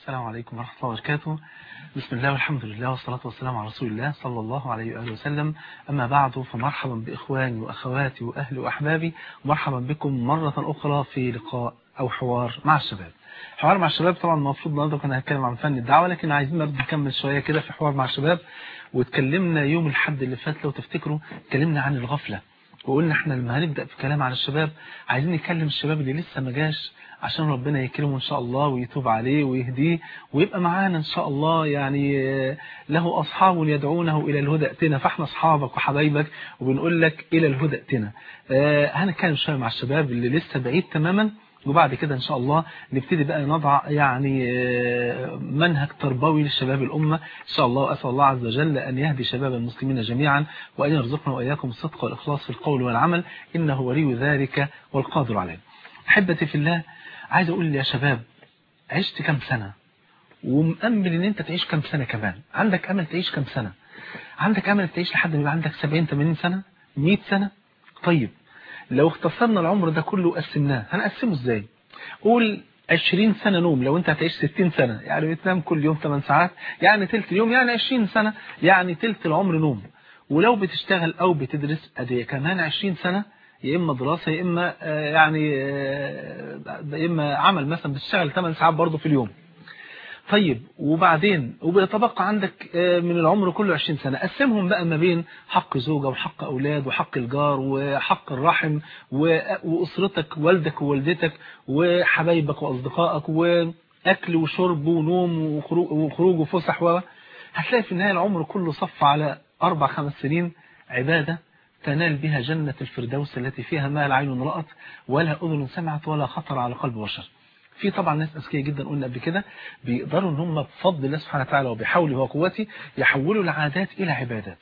السلام عليكم ورحمة الله وبركاته بسم الله والحمد لله والصلاة والسلام على رسول الله صلى الله عليه وآله وسلم أما بعد فمرحبا بإخواني وأخواتي وأهلي وأحبابي ومرحبا بكم مرة أخرى في لقاء أو حوار مع الشباب حوار مع الشباب طبعا المفروض النهارده كنا هنتكلم عن فن الدعوة لكن عايزين برضه نكمل شوية كده في حوار مع الشباب واتكلمنا يوم الحد اللي فات لو تفتكروا اتكلمنا عن الغفلة وقلنا احنا لما هنبدأ في كلام عن الشباب عايزين نكلم الشباب اللي لسه ما جاش عشان ربنا يكرمه ان شاء الله ويتوب عليه ويهديه ويبقى معانا ان شاء الله يعني له اصحاب يدعونه الى الهدى ائتنا فاحنا اصحابك وحبايبك وبنقول لك الى الهدى ائتنا آه هنتكلم شويه مع الشباب اللي لسه بعيد تماما وبعد كده ان شاء الله نبتدي بقى نضع يعني منهج تربوي للشباب الأمة إن شاء الله أسأل الله عز وجل أن يهدي شباب المسلمين جميعا وأن يرزقنا وإياكم الصدق والإخلاص في القول والعمل إنه ولي ذلك والقادر عليه أحبتي في الله عايز أقول يا شباب عشت كم سنة ومأمل ان انت تعيش كم سنة كمان عندك امل تعيش كم سنة عندك امل تعيش لحد ما يبقى عندك 70 80 سنة 100 سنة طيب لو اختصرنا العمر ده كله وقسمناه هنقسمه ازاي قول 20 سنة نوم لو انت هتعيش 60 سنة يعني بتنام كل يوم 8 ساعات يعني تلت اليوم يعني 20 سنة يعني تلت العمر نوم ولو بتشتغل او بتدرس ادي كمان 20 سنة يا اما دراسة يا اما يعني يا اما عمل مثلا بتشتغل 8 ساعات برضه في اليوم طيب وبعدين وبيتبقى عندك من العمر كله 20 سنة قسمهم بقى ما بين حق زوجة وحق أولاد وحق الجار وحق الرحم وأسرتك والدك ووالدتك وحبايبك وأصدقائك وأكل وشرب ونوم وخروج وفسح و هتلاقي في النهاية العمر كله صف على أربع خمس سنين عبادة تنال بها جنة الفردوس التي فيها ما لا عين رأت ولا أذن سمعت ولا خطر على قلب بشر في طبعا ناس أذكياء جدا قلنا قبل كده بيقدروا ان هم بفضل الله سبحانه وتعالى وبحوله وقوته يحولوا العادات إلى عبادات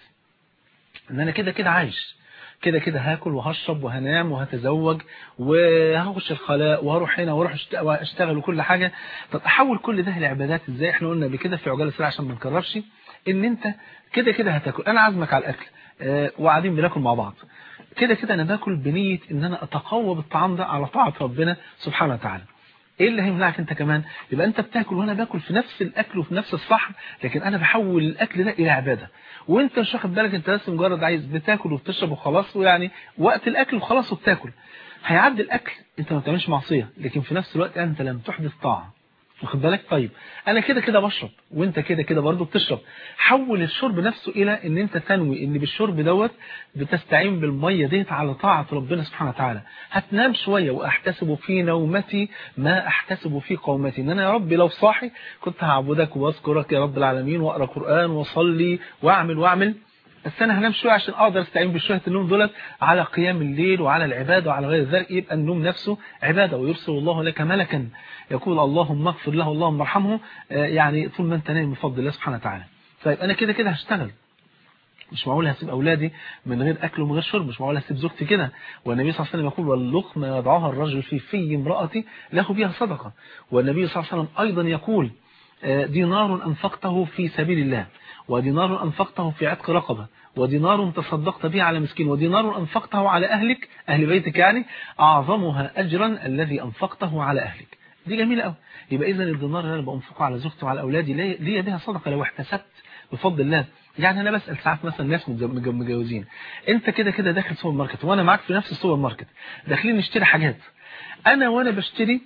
ان انا كده كده عايش كده كده هاكل وهشرب وهنام وهتزوج وهخش الخلاء وهروح هنا واروح اشتغل وكل حاجة طب احول كل ده لعبادات ازاي احنا قلنا قبل كده في عجاله سريعه عشان ما نكررش ان انت كده كده هتاكل انا عازمك على الاكل أه وقاعدين بناكل مع بعض كده كده انا باكل بنيه ان انا اتقوى بالطعام ده على طاعه ربنا سبحانه وتعالى ايه اللي هيمنعك انت كمان يبقى انت بتاكل وانا باكل في نفس الاكل وفي نفس الصحن لكن انا بحول الاكل ده الى عباده وانت مش واخد بالك انت بس مجرد عايز بتاكل وبتشرب وخلاص ويعني وقت الاكل وخلاص وبتاكل هيعدي الاكل انت ما بتعملش معصيه لكن في نفس الوقت انت لم تحدث طاعه واخد بالك طيب انا كده كده بشرب وانت كده كده برضه بتشرب حول الشرب نفسه الى ان انت تنوي ان بالشرب دوت بتستعين بالميه ديت على طاعه ربنا سبحانه وتعالى هتنام شويه واحتسب في نومتي ما احتسب في قومتي ان انا يا رب لو صاحي كنت هعبدك واذكرك يا رب العالمين واقرا قران واصلي واعمل واعمل بس انا هنام شويه عشان اقدر استعين بشويه النوم دولت على قيام الليل وعلى العباده وعلى غير ذلك يبقى النوم نفسه عباده ويرسل الله لك ملكا يقول اللهم اغفر له اللهم ارحمه يعني طول ما انت نايم بفضل الله سبحانه وتعالى طيب انا كده كده هشتغل مش معقول هسيب اولادي من غير اكل ومن غير شرب مش معقول هسيب زوجتي كده والنبي صلى الله عليه وسلم يقول واللقمه يضعها الرجل في في امراتي له بها صدقه والنبي صلى الله عليه وسلم ايضا يقول دينار انفقته في سبيل الله ودينار انفقته في عتق رقبه ودينار تصدقت به على مسكين ودينار أنفقته على أهلك أهل بيتك يعني أعظمها أجرا الذي أنفقته على أهلك دي جميلة قوي يبقى إذا الدينار اللي أنا بأنفقه على زوجتي وعلى أولادي ليا بها صدقة لو احتسبت بفضل الله يعني أنا بسأل ساعات مثلا ناس متجوزين أنت كده كده داخل سوبر ماركت وأنا معاك في نفس السوبر ماركت داخلين نشتري حاجات أنا وأنا بشتري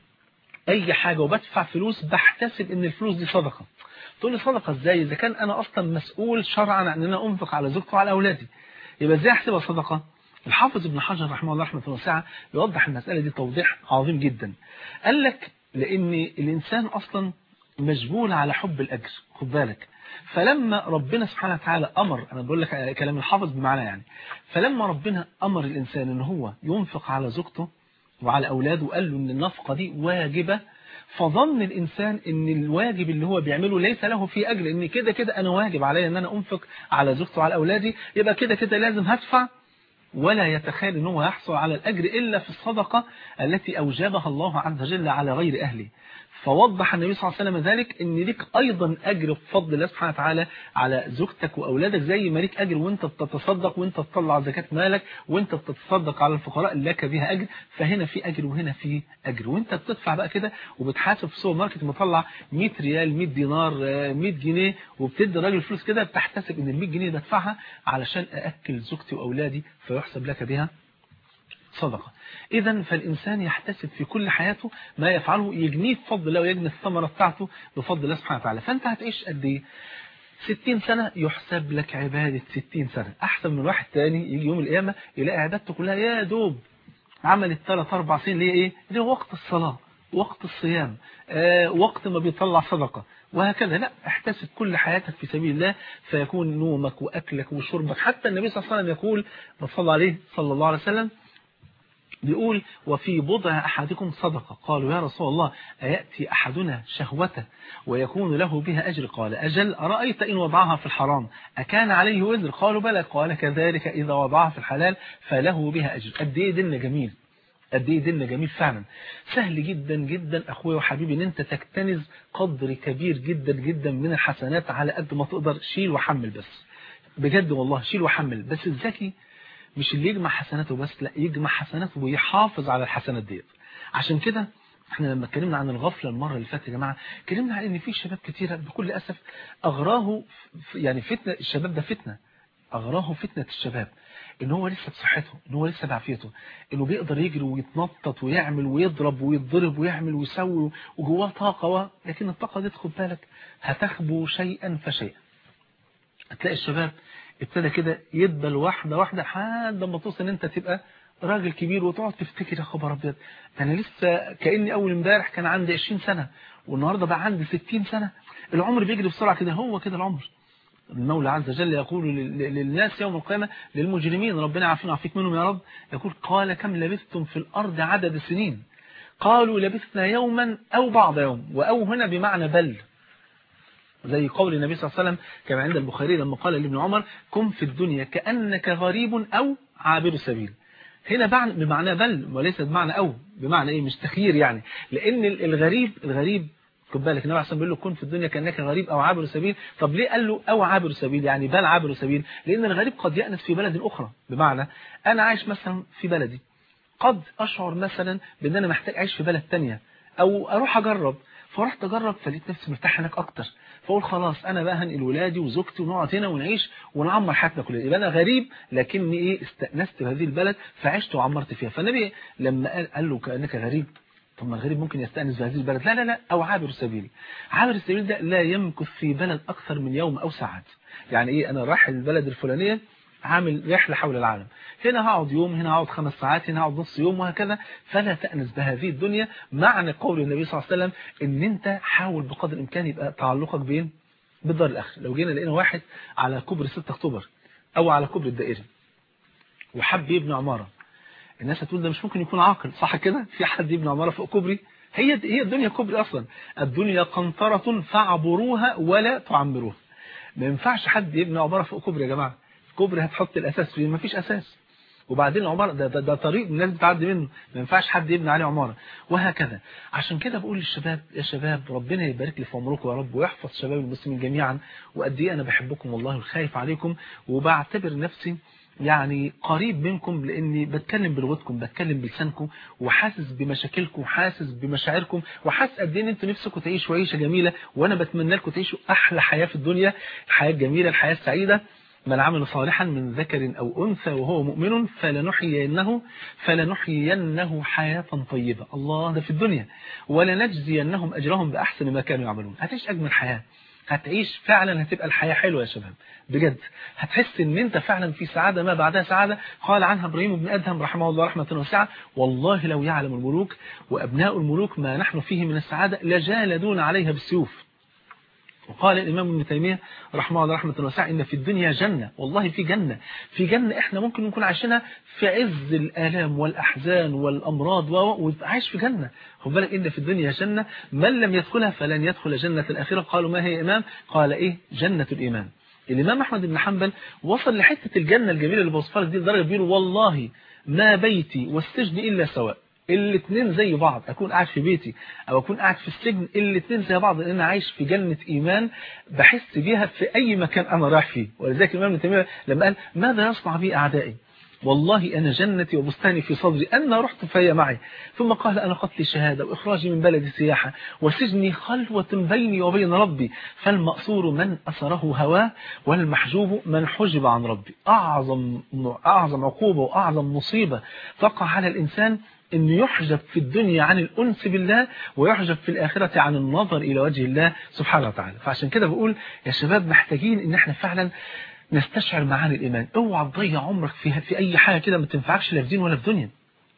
أي حاجة وبدفع فلوس بحتسب إن الفلوس دي صدقة تقول لي صدقة ازاي اذا كان انا اصلا مسؤول شرعا عن ان انا انفق على زوجتي وعلى اولادي يبقى ازاي احسبها صدقة الحافظ ابن حجر رحمه الله رحمه واسعه يوضح المسألة دي توضيح عظيم جدا قال لك لان الانسان اصلا مجبول على حب الاجر خد بالك فلما ربنا سبحانه وتعالى امر انا بقول لك كلام الحافظ بمعنى يعني فلما ربنا امر الانسان ان هو ينفق على زوجته وعلى اولاده وقال له ان النفقه دي واجبه فظن الإنسان ان الواجب اللي هو بيعمله ليس له فيه أجر ان كده كده أنا واجب علي ان أنا أنفق على زوجتي وعلى أولادي يبقى كده كده لازم هدفع ولا يتخيل ان هو يحصل على الأجر إلا في الصدقة التي أوجبها الله عز وجل على غير أهله فوضح النبي صلى الله عليه وسلم ذلك ان ليك ايضا اجر بفضل الله سبحانه وتعالى على زوجتك واولادك زي ما ليك اجر وانت بتتصدق وانت بتطلع زكاه مالك وانت بتتصدق على الفقراء لك بها اجر فهنا في اجر وهنا في اجر وانت بتدفع بقى كده وبتحاسب في السوبر ماركت مطلع 100 ريال 100 دينار 100 جنيه وبتدي الراجل فلوس كده بتحتسب ان ال 100 جنيه بدفعها علشان ااكل زوجتي واولادي فيحسب لك بها صدقة إذا فالإنسان يحتسب في كل حياته ما يفعله يجنيه بفضل الله ويجني الثمرة بتاعته بفضل الله سبحانه وتعالى فأنت هتعيش قد إيه 60 سنة يحسب لك عبادة 60 سنة أحسن من واحد تاني يجي يوم القيامة يلاقي عبادته كلها يا دوب عملت 3 4 سنين ليه إيه ليه وقت الصلاة وقت الصيام آه وقت ما بيطلع صدقة وهكذا لا احتسب كل حياتك في سبيل الله فيكون نومك وأكلك وشربك حتى النبي صلى الله عليه وسلم يقول صلى عليه صلى الله عليه وسلم بيقول وفي بضع أحدكم صدقة قالوا يا رسول الله أيأتي أحدنا شهوته ويكون له بها أجر قال أجل أرأيت إن وضعها في الحرام أكان عليه وزر قالوا بلى قال كذلك إذا وضعها في الحلال فله بها أجر قد إيه ديننا جميل قد ايه ديننا جميل فعلا سهل جدا جدا اخويا وحبيبي ان انت تكتنز قدر كبير جدا جدا من الحسنات على قد ما تقدر شيل وحمل بس بجد والله شيل وحمل بس الذكي مش اللي يجمع حسناته بس لا يجمع حسناته ويحافظ على الحسنات ديت عشان كده احنا لما اتكلمنا عن الغفلة المرة اللي فاتت يا جماعة اتكلمنا عن ان في شباب كتيرة بكل اسف اغراه يعني فتنة الشباب ده فتنة اغراه فتنة الشباب ان هو لسه بصحته ان هو لسه بعافيته انه بيقدر يجري ويتنطط ويعمل ويضرب ويتضرب ويعمل ويسوي وجواه طاقة و... لكن الطاقة دي خد بالك هتخبو شيئا فشيئا هتلاقي الشباب ابتدى كده يدبل واحدة واحدة لحد ما توصل ان انت تبقى راجل كبير وتقعد تفتكر يا خبر ابيض انا لسه كاني اول امبارح كان عندي 20 سنة والنهارده بقى عندي 60 سنة العمر بيجري بسرعة كده هو كده العمر المولى عز وجل يقول للناس يوم القيامة للمجرمين ربنا عافينا وعافيك منهم يا رب يقول قال كم لبثتم في الأرض عدد السنين قالوا لبثنا يوما أو بعض يوم وأو هنا بمعنى بل زي قول النبي صلى الله عليه وسلم كما عند البخاري لما قال لابن عمر كن في الدنيا كأنك غريب أو عابر سبيل هنا بمعنى بل وليس بمعنى أو بمعنى إيه مش تخيير يعني لأن الغريب الغريب خد بالك النبي عليه بيقول له كن في الدنيا كانك غريب او عابر سبيل طب ليه قال له او عابر سبيل يعني بل عابر سبيل لان الغريب قد يأنس في بلد اخرى بمعنى انا عايش مثلا في بلدي قد اشعر مثلا بان انا محتاج اعيش في بلد تانية او اروح اجرب فرحت اجرب فلقيت نفسي مرتاح هناك اكتر فاقول خلاص انا بقى هنقل ولادي وزوجتي ونقعد هنا ونعيش ونعمر حياتنا كلها يبقى انا غريب لكني ايه استأنست بهذه البلد فعشت وعمرت فيها فالنبي لما قال, قال له كانك غريب طب ما الغريب ممكن يستأنس بهذه البلد لا لا لا أو عابر السبيل عابر السبيل ده لا يمكث في بلد أكثر من يوم أو ساعات يعني إيه أنا رايح البلد الفلانية عامل رحلة حول العالم هنا هقعد يوم هنا هقعد خمس ساعات هنا هقعد نص يوم وهكذا فلا تأنس بهذه الدنيا معنى قول النبي صلى الله عليه وسلم ان انت حاول بقدر الامكان يبقى تعلقك بين بالدار الاخره لو جينا لقينا واحد على كوبري 6 اكتوبر او على كوبري الدائري وحب يبني عماره الناس هتقول ده مش ممكن يكون عاقل صح كده في حد يبني عماره فوق كوبري هي هي الدنيا كوبري اصلا الدنيا قنطره فاعبروها ولا تعمروها ما ينفعش حد يبني عماره فوق كوبري يا جماعه كوبري هتحط الاساس فيه ما فيش اساس وبعدين العماره ده, ده, ده طريق الناس بتعدي منه ما ينفعش حد يبني عليه عماره وهكذا عشان كده بقول للشباب يا شباب ربنا يبارك لي في عمركم يا رب ويحفظ شباب المسلمين جميعا وقد ايه انا بحبكم والله وخايف عليكم وبعتبر نفسي يعني قريب منكم لاني بتكلم بلغتكم بتكلم بلسانكم وحاسس بمشاكلكم وحاسس بمشاعركم وحاسس قد ايه ان انتوا نفسكم تعيشوا عيشه جميله وانا بتمنى لكم تعيشوا احلى حياه في الدنيا الحياه الجميله الحياه السعيده من عمل صالحا من ذكر أو أنثى وهو مؤمن فلنحيينه فلنحيينه حياة طيبة الله ده في الدنيا ولنجزينهم أجرهم بأحسن ما كانوا يعملون هتعيش أجمل حياة هتعيش فعلا هتبقى الحياة حلوة يا شباب بجد هتحس ان انت فعلا في سعادة ما بعدها سعادة قال عنها ابراهيم بن أدهم رحمه الله رحمة واسعة والله لو يعلم الملوك وأبناء الملوك ما نحن فيه من السعادة لجالدون عليها بالسيوف وقال الإمام ابن تيمية رحمه الله رحمة واسعة إن في الدنيا جنة والله في جنة في جنة إحنا ممكن نكون عايشينها في عز الآلام والأحزان والأمراض وعايش في جنة خد بالك إن في الدنيا جنة من لم يدخلها فلن يدخل جنة الآخرة قالوا ما هي إمام قال إيه جنة الإيمان الإمام أحمد بن حنبل وصل لحتة الجنة الجميلة اللي بوصفها لك دي لدرجة بيقول والله ما بيتي والسجن إلا سواء الاثنين زي بعض اكون قاعد في بيتي او اكون قاعد في السجن الاثنين زي بعض لان انا عايش في جنة ايمان بحس بيها في اي مكان انا رايح فيه ولذلك الامام ابن تيميه لما قال ماذا يصنع بي اعدائي والله أنا جنتي وبستاني في صدري أنا رحت فهي معي ثم قال أنا قتلي شهادة وإخراجي من بلدي سياحة وسجني خلوة بيني وبين ربي فالمأسور من أسره هواه والمحجوب من حجب عن ربي أعظم, أعظم عقوبة وأعظم مصيبة تقع على الإنسان أن يحجب في الدنيا عن الأنس بالله ويحجب في الآخرة عن النظر إلى وجه الله سبحانه وتعالى فعشان كده بقول يا شباب محتاجين أن احنا فعلا نستشعر معاني الإيمان اوعى تضيع عمرك في, في أي حاجة كده ما تنفعكش لا في دين ولا في دنيا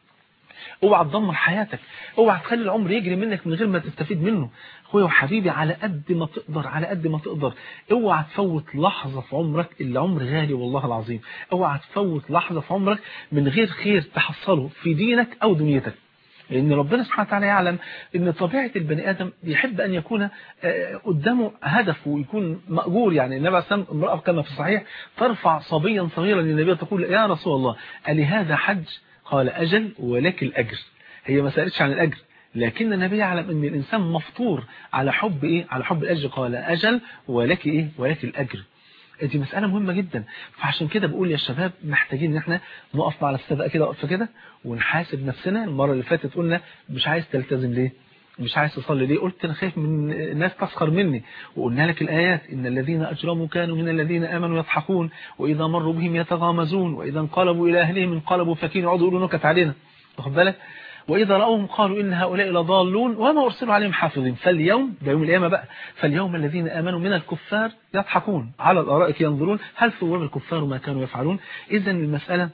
اوعى تدمر حياتك اوعى تخلي العمر يجري منك من غير ما تستفيد منه اخويا وحبيبي على قد ما تقدر على قد ما تقدر اوعى تفوت لحظة في عمرك العمر غالي والله العظيم اوعى تفوت لحظة في عمرك من غير خير تحصله في دينك او دنيتك لأن ربنا سبحانه وتعالى يعلم أن طبيعة البني آدم يحب أن يكون قدامه هدف ويكون مأجور يعني النبي عليه السلام امرأة كما في الصحيح ترفع صبيا صغيرا للنبي تقول يا رسول الله ألي هذا حج قال أجل ولك الأجر هي ما سألتش عن الأجر لكن النبي يعلم أن الإنسان مفطور على حب إيه على حب الأجر قال أجل ولك إيه ولك الأجر دي مسألة مهمة جدا فعشان كده بقول يا شباب محتاجين ان احنا نقف على السبق كده وقفه كده ونحاسب نفسنا المرة اللي فاتت قلنا مش عايز تلتزم ليه مش عايز تصلي ليه قلت انا خايف من الناس تسخر مني وقلنا لك الآيات إن الذين أجرموا كانوا من الذين آمنوا يضحكون وإذا مروا بهم يتغامزون وإذا انقلبوا إلى أهلهم انقلبوا فكين يقعدوا يقولوا نكت علينا واخد بالك وإذا رأوهم قالوا إن هؤلاء لضالون وما أرسلوا عليهم حافظين فاليوم ده يوم القيامة بقى فاليوم الذين آمنوا من الكفار يضحكون على الأرائك ينظرون هل ثواب الكفار ما كانوا يفعلون إذا المسألة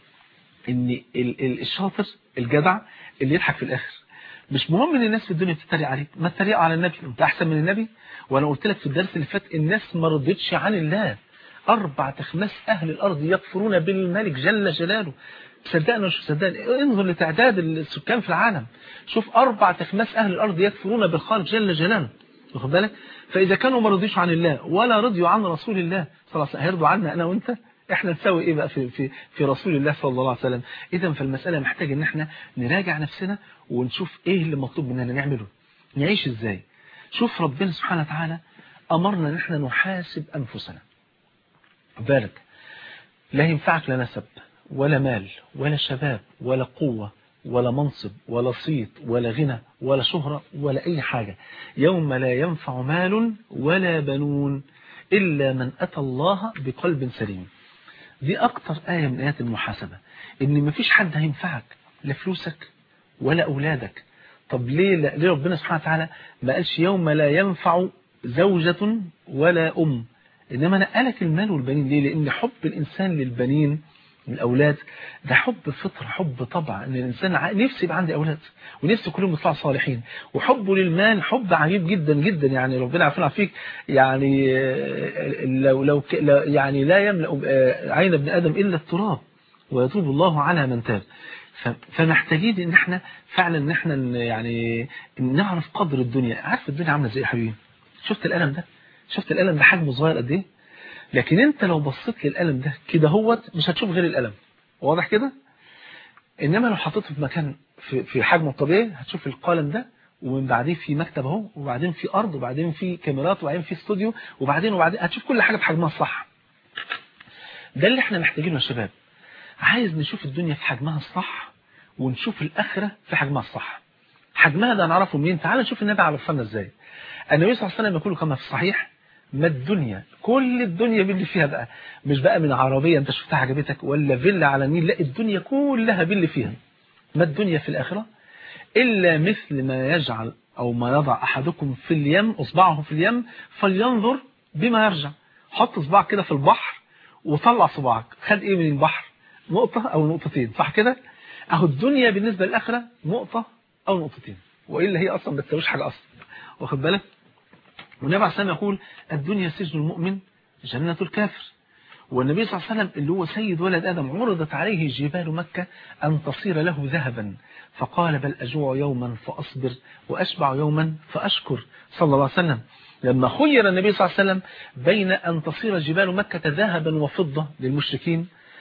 إن الشاطر الجدع اللي يضحك في الآخر مش مهم ان الناس في الدنيا بتتريق عليك ما تتريقوا على النبي انت احسن من النبي وانا قلت لك في الدرس اللي فات الناس ما رضتش عن الله اربع تخماس اهل الارض يكفرون بالملك جل جلاله صدقنا مش صدقنا انظر لتعداد السكان في العالم شوف اربع تخماس اهل الارض يكفرون بالخالق جل جلاله واخد بالك فاذا كانوا ما رضيش عن الله ولا رضيوا عن رسول الله صلى الله عليه وسلم هيرضوا عنا انا وانت احنا نسوي ايه بقى في في في رسول الله صلى الله عليه وسلم اذا فالمساله محتاجه ان احنا نراجع نفسنا ونشوف ايه اللي مطلوب مننا نعمله نعيش ازاي شوف ربنا سبحانه وتعالى امرنا ان احنا نحاسب انفسنا بالك لا ينفعك لا نسب ولا مال ولا شباب ولا قوة ولا منصب ولا صيت ولا غنى ولا شهرة ولا أي حاجة يوم لا ينفع مال ولا بنون إلا من أتى الله بقلب سليم دي أكتر آية من آيات المحاسبة إن مفيش حد هينفعك لا فلوسك ولا أولادك طب ليه, ليه ربنا سبحانه وتعالى ما قالش يوم لا ينفع زوجة ولا أم إنما نقلك المال والبنين ليه لأن حب الإنسان للبنين الأولاد ده حب فطر حب طبع ان الإنسان نفسه يبقى عندي أولاد ونفسه كلهم يطلعوا صالحين وحبه للمال حب عجيب جدا جدا يعني ربنا عارفين فيك يعني لو لو يعني لا يملأ عين ابن آدم إلا التراب ويتوب الله على من تاب فمحتاجين ان احنا فعلا ان احنا يعني نعرف قدر الدنيا عارف الدنيا عامله ازاي يا حبيبي شفت القلم ده شفت القلم ده حجمه صغير قد ايه لكن انت لو بصيت للقلم ده كده هوت مش هتشوف غير القلم واضح كده انما لو حطيته في مكان في, في حجمه الطبيعي هتشوف القلم ده ومن بعدين في مكتب اهو وبعدين في ارض وبعدين في كاميرات وبعدين في استوديو وبعدين وبعدين هتشوف كل حاجه بحجمها الصح ده اللي احنا محتاجينه يا شباب عايز نشوف الدنيا في حجمها الصح ونشوف الاخره في حجمها الصح حجمها ده نعرفه منين تعال نشوف النبي عرفنا ازاي النبي صلى الله عليه وسلم يقول كما في الصحيح ما الدنيا كل الدنيا باللي فيها بقى مش بقى من عربية انت شفتها عجبتك ولا فيلا على النيل لا الدنيا كلها باللي فيها ما الدنيا في الآخرة إلا مثل ما يجعل أو ما يضع أحدكم في اليم أصبعه في اليم فلينظر بما يرجع حط صباعك كده في البحر وطلع صباعك خد إيه من البحر نقطة أو نقطتين صح كده أهو الدنيا بالنسبة للآخرة نقطة أو نقطتين وإلا هي أصلا ما تسويش حاجة أصلا واخد بالك والنبي عليه السلام يقول الدنيا سجن المؤمن جنة الكافر والنبي صلى الله عليه وسلم اللي هو سيد ولد آدم عرضت عليه جبال مكة أن تصير له ذهبا فقال بل أجوع يوما فأصبر وأشبع يوما فأشكر صلى الله عليه وسلم لما خير النبي صلى الله عليه وسلم بين أن تصير جبال مكة ذهبا وفضة للمشركين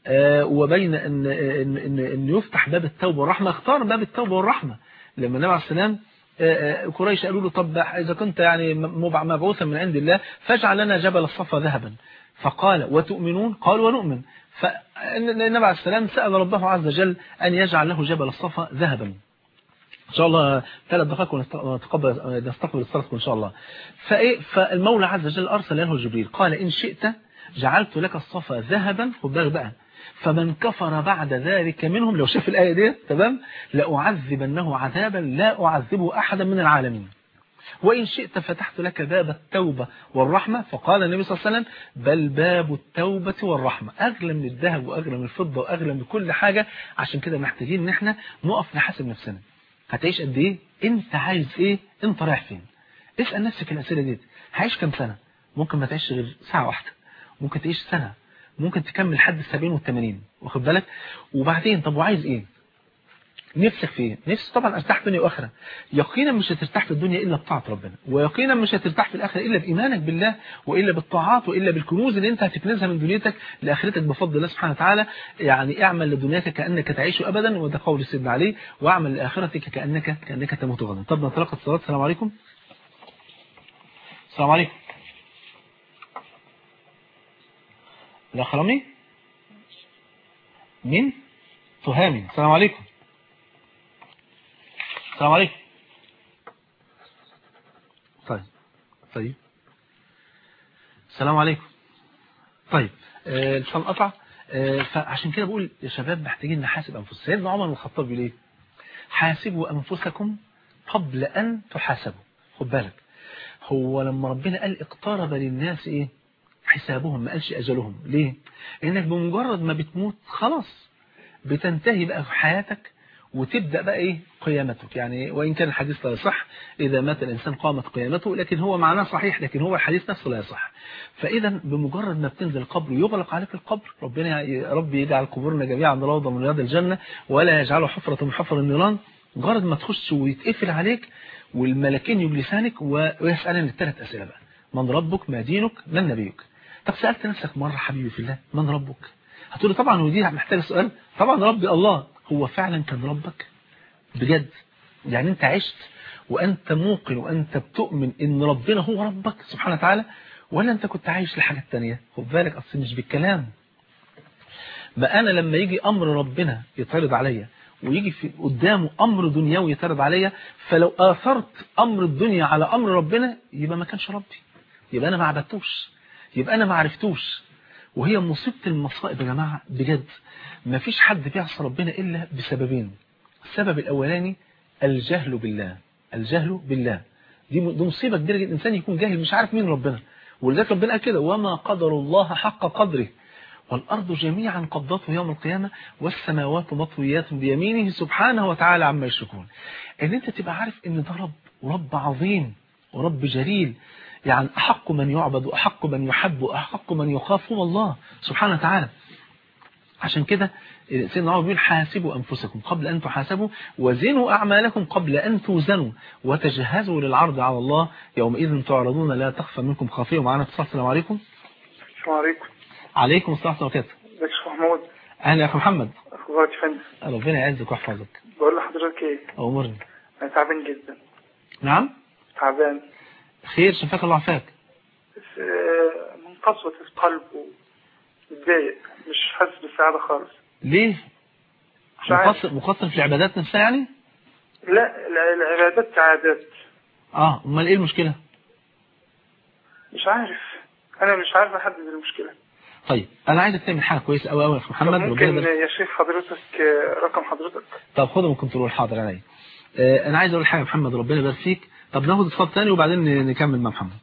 آه، وبين ان ان ان, إن يفتح باب التوبه والرحمه اختار باب التوبه والرحمه لما النبي عليه السلام آه، آه، قريش قالوا له طب اذا كنت يعني مبع- مبعوثا من عند الله فاجعل لنا جبل الصفا ذهبا فقال وتؤمنون قال ونؤمن فالنبي عليه السلام سأل ربه عز وجل أن يجعل له جبل الصفا ذهبا إن شاء الله ثلاث دقائق ونستقبل نستقبل الصلاة إن شاء الله فإيه فالمولى عز وجل أرسل له جبريل قال إن شئت جعلت لك الصفا ذهبا خد بالك بقى فمن كفر بعد ذلك منهم لو شاف الآية دي تمام لأعذبنه عذابا لا أعذبه أحدا من العالمين وإن شئت فتحت لك باب التوبة والرحمة فقال النبي صلى الله عليه وسلم بل باب التوبة والرحمة أغلى من الذهب وأغلى من الفضة وأغلى من كل حاجة عشان كده محتاجين إن احنا نقف نحاسب نفسنا هتعيش قد إيه أنت عايز إيه أنت رايح فين اسأل نفسك الأسئلة دي هعيش كام سنة ممكن ما تعيش غير ساعة واحدة ممكن تعيش سنة ممكن تكمل لحد السبعين والثمانين واخد بالك وبعدين طب وعايز ايه نفسك في ايه نفسك طبعا ارتاح دنيا واخره يقينا مش هترتاح في الدنيا الا بطاعه ربنا ويقينا مش هترتاح في الاخره الا بايمانك بالله والا بالطاعات والا بالكنوز اللي انت هتكنزها من دنيتك لاخرتك بفضل الله سبحانه وتعالى يعني اعمل لدنياك كانك تعيش ابدا وده قول سيدنا علي واعمل لاخرتك كانك كانك تموت غدا طب نتلقى الصلاه السلام عليكم السلام عليكم لا خرمي مين تهامي السلام عليكم السلام عليكم طيب طيب السلام عليكم طيب آه الفم قطع آه فعشان كده بقول يا شباب محتاجين نحاسب انفسنا سيدنا عمر بن الخطاب بيقول ايه حاسبوا انفسكم قبل ان تحاسبوا خد بالك هو لما ربنا قال اقترب للناس ايه حسابهم ما قالش اجلهم ليه لانك بمجرد ما بتموت خلاص بتنتهي بقى في حياتك وتبدأ بقى ايه قيامتك يعني وإن كان الحديث لا يصح إذا مات الإنسان قامت قيامته لكن هو معناه صحيح لكن هو الحديث نفسه لا يصح فإذا بمجرد ما بتنزل القبر يغلق عليك القبر ربنا يا رب يجعل قبورنا جميعا روضة من رياض الجنة ولا يجعله حفرة من حفر النيران مجرد ما تخش ويتقفل عليك والملكين يجلسانك ويسألن الثلاث أسئلة بقى من ربك ما دينك من نبيك طب سألت نفسك مرة حبيبي في الله من ربك هتقول لي طبعا ودي محتاجه سؤال طبعا ربي الله هو فعلا كان ربك بجد يعني انت عشت وانت موقن وانت بتؤمن ان ربنا هو ربك سبحانه وتعالى ولا انت كنت عايش لحاجة تانية خد بالك اصل مش بالكلام ما انا لما يجي امر ربنا يتعرض عليا ويجي في قدامه امر دنيوي يتعرض عليا فلو اثرت امر الدنيا على امر ربنا يبقى ما كانش ربي يبقى انا ما عبدتوش يبقى انا ما عرفتوش وهي مصيبة المصائب يا جماعة بجد ما فيش حد بيعصى ربنا إلا بسببين السبب الأولاني الجهل بالله الجهل بالله دي دي مصيبة كبيرة جدا الإنسان يكون جاهل مش عارف مين ربنا ولذلك ربنا قال كده وما قدر الله حق قدره والأرض جميعا قبضته يوم القيامة والسماوات مطويات بيمينه سبحانه وتعالى عما يشركون ان انت تبقى عارف ان ده رب ورب عظيم ورب جليل يعني أحق من يعبد وأحق من يحب وأحق من يخاف هو الله سبحانه وتعالى عشان كده سيدنا عمر بيقول حاسبوا أنفسكم قبل أن تحاسبوا وزنوا أعمالكم قبل أن توزنوا وتجهزوا للعرض على الله يومئذ تعرضون لا تخفى منكم خافية ومعنا اتصال السلام عليكم السلام عليكم عليكم السلام ورحمة الله وبركاته ازيك يا شيخ محمود أهلا يا أخي محمد اخبارك يا فندم ربنا يعزك ويحفظك بقول لحضرتك ايه أمرني انا تعبان جدا نعم تعبان خير شفاك الله عافاك بس آه، من قسوة القلب ومتضايق مش حاسس بالسعادة خالص ليه مش عارف مقصر مقصر في العبادات نفسها يعني لا الع- العبادات كعادات اه امال ايه المشكلة مش عارف انا مش عارف احدد المشكلة طيب انا عايزك تعمل حاجه كويسه قوي قوي يا اخ طب محمد ربنا ممكن يبارك يا شيخ حضرتك آه، رقم حضرتك طب خده من كنترول حاضر عليا آه انا عايز اقول حاجه يا محمد ربنا يبارك فيك طب ناخد اتصال تاني وبعدين ن- نكمل مع محمد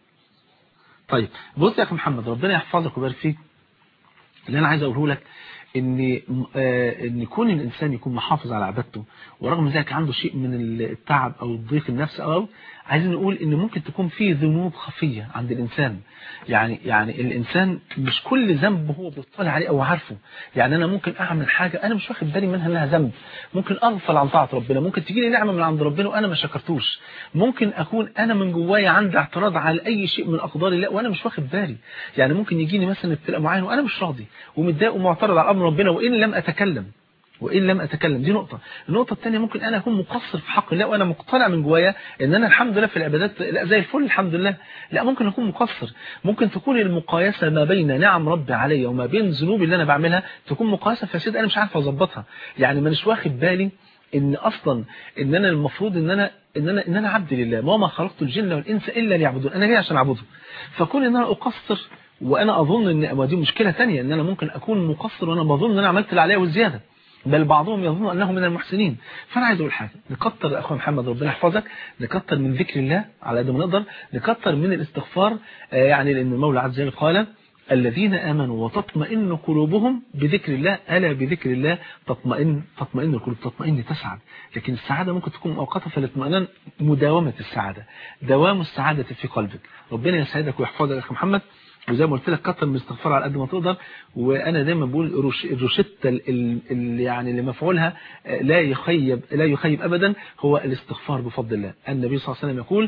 طيب بص يا اخي محمد ربنا يحفظك ويبارك فيك اللي انا عايز اقوله لك ان آه ان يكون الانسان يكون محافظ على عبادته ورغم ذلك عنده شيء من التعب او الضيق النفسي او عايزين نقول ان ممكن تكون في ذنوب خفيه عند الانسان يعني يعني الانسان مش كل ذنب هو بيطلع عليه او عارفه يعني انا ممكن اعمل حاجه انا مش واخد بالي منها انها ذنب ممكن اغفل عن طاعه ربنا ممكن تجي لي نعمه من عند ربنا وانا ما شكرتوش ممكن اكون انا من جوايا عندي اعتراض على اي شيء من اقدار الله وانا مش واخد بالي يعني ممكن يجيني مثلا ابتلاء معين وانا مش راضي ومتضايق ومعترض على امر ربنا وان لم اتكلم وإن لم أتكلم دي نقطة النقطة الثانية ممكن أنا أكون مقصر في حق الله وأنا مقتنع من جوايا إن أنا الحمد لله في العبادات لا زي الفل الحمد لله لا ممكن أكون مقصر ممكن تكون المقايسة ما بين نعم ربي عليا وما بين ذنوبي اللي أنا بعملها تكون مقايسة فاسدة أنا مش عارف أظبطها يعني مانيش واخد بالي ان اصلا ان انا المفروض ان انا ان انا ان انا عبد لله وما خلقت الجن والانس الا ليعبدون انا جاي عشان اعبده فكون ان انا اقصر وانا اظن ان ودي مشكله ثانيه ان انا ممكن اكون مقصر وانا بظن ان انا عملت اللي عليا والزياده بل بعضهم يظن انه من المحسنين فانا عايز اقول حاجه نكتر يا اخويا محمد ربنا يحفظك نكتر من ذكر الله على قد ما نقدر نكتر من الاستغفار يعني لان المولى عز وجل قال الذين آمنوا وتطمئن قلوبهم بذكر الله ألا بذكر الله تطمئن تطمئن القلوب تطمئن تسعد لكن السعادة ممكن تكون مؤقتة فالاطمئنان مداومة السعادة دوام السعادة في قلبك ربنا يسعدك ويحفظك يا أخي محمد وزي ما قلت لك كتر من الاستغفار على قد ما تقدر وانا دايما بقول الروشته اللي يعني اللي مفعولها لا يخيب لا يخيب ابدا هو الاستغفار بفضل الله النبي صلى الله عليه وسلم يقول